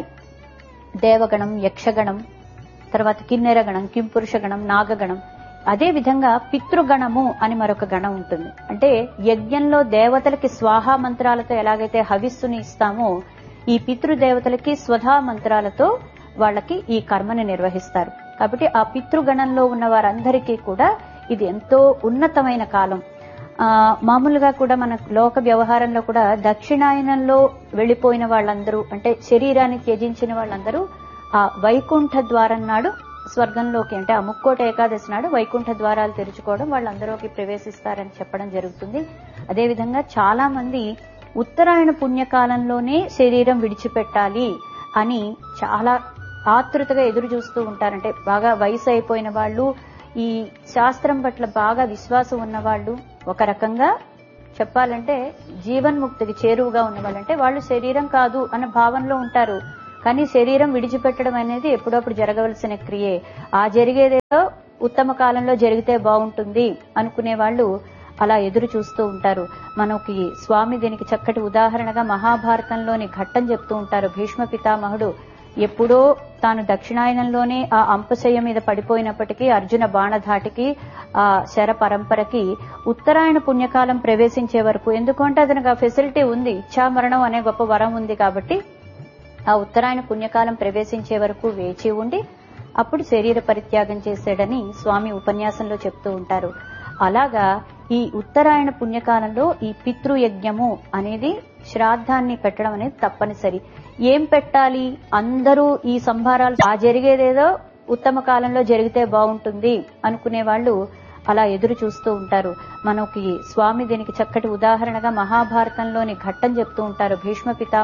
దేవగణం యక్షగణం తర్వాత కిన్నెర గణం కింపురుష గణం నాగగణం అదే విధంగా పితృగణము అని మరొక గణం ఉంటుంది అంటే యజ్ఞంలో దేవతలకి స్వాహా మంత్రాలతో ఎలాగైతే హవిస్సుని ఇస్తామో ఈ పితృదేవతలకి స్వధా మంత్రాలతో వాళ్ళకి ఈ కర్మని నిర్వహిస్తారు కాబట్టి ఆ పితృగణంలో ఉన్న వారందరికీ కూడా ఇది ఎంతో ఉన్నతమైన కాలం ఆ మామూలుగా కూడా మన లోక వ్యవహారంలో కూడా దక్షిణాయనంలో వెళ్లిపోయిన వాళ్ళందరూ అంటే శరీరాన్ని త్యజించిన వాళ్ళందరూ ఆ వైకుంఠ ద్వారం నాడు స్వర్గంలోకి అంటే ఆ ముక్కోట ఏకాదశి నాడు వైకుంఠ ద్వారాలు తెరుచుకోవడం వాళ్ళందరిలోకి ప్రవేశిస్తారని చెప్పడం జరుగుతుంది అదేవిధంగా చాలా మంది ఉత్తరాయణ పుణ్యకాలంలోనే శరీరం విడిచిపెట్టాలి అని చాలా ఆతృతగా ఎదురు చూస్తూ ఉంటారంటే బాగా వయసు అయిపోయిన వాళ్ళు ఈ శాస్త్రం పట్ల బాగా విశ్వాసం ఉన్న వాళ్ళు ఒక రకంగా చెప్పాలంటే జీవన్ముక్తికి చేరువుగా ఉన్న వాళ్ళంటే వాళ్ళు శరీరం కాదు అన్న భావనలో ఉంటారు కానీ శరీరం విడిచిపెట్టడం అనేది ఎప్పుడప్పుడు జరగవలసిన క్రియే ఆ జరిగేదేదో ఉత్తమ కాలంలో జరిగితే బాగుంటుంది అనుకునే వాళ్ళు అలా ఎదురు చూస్తూ ఉంటారు మనకి స్వామి దీనికి చక్కటి ఉదాహరణగా మహాభారతంలోని ఘట్టం చెప్తూ ఉంటారు భీష్మ పితామహుడు ఎప్పుడో తాను దక్షిణాయనంలోనే ఆ అంపశయ్య మీద పడిపోయినప్పటికీ అర్జున బాణధాటికి ఆ శర పరంపరకి ఉత్తరాయణ పుణ్యకాలం ప్రవేశించే వరకు ఎందుకంటే అతనికి ఆ ఫెసిలిటీ ఉంది ఇచ్చామరణం అనే గొప్ప వరం ఉంది కాబట్టి ఆ ఉత్తరాయణ పుణ్యకాలం ప్రవేశించే వరకు వేచి ఉండి అప్పుడు శరీర పరిత్యాగం చేశాడని స్వామి ఉపన్యాసంలో చెప్తూ ఉంటారు అలాగా ఈ ఉత్తరాయణ పుణ్యకాలంలో ఈ పితృయజ్ఞము అనేది శ్రాద్ధాన్ని పెట్టడం అనేది తప్పనిసరి ఏం పెట్టాలి అందరూ ఈ సంభారాలు ఆ జరిగేదేదో ఉత్తమ కాలంలో జరిగితే బాగుంటుంది అనుకునే వాళ్ళు అలా ఎదురు చూస్తూ ఉంటారు మనకి స్వామి దీనికి చక్కటి ఉదాహరణగా మహాభారతంలోని ఘట్టం చెప్తూ ఉంటారు భీష్మ పితా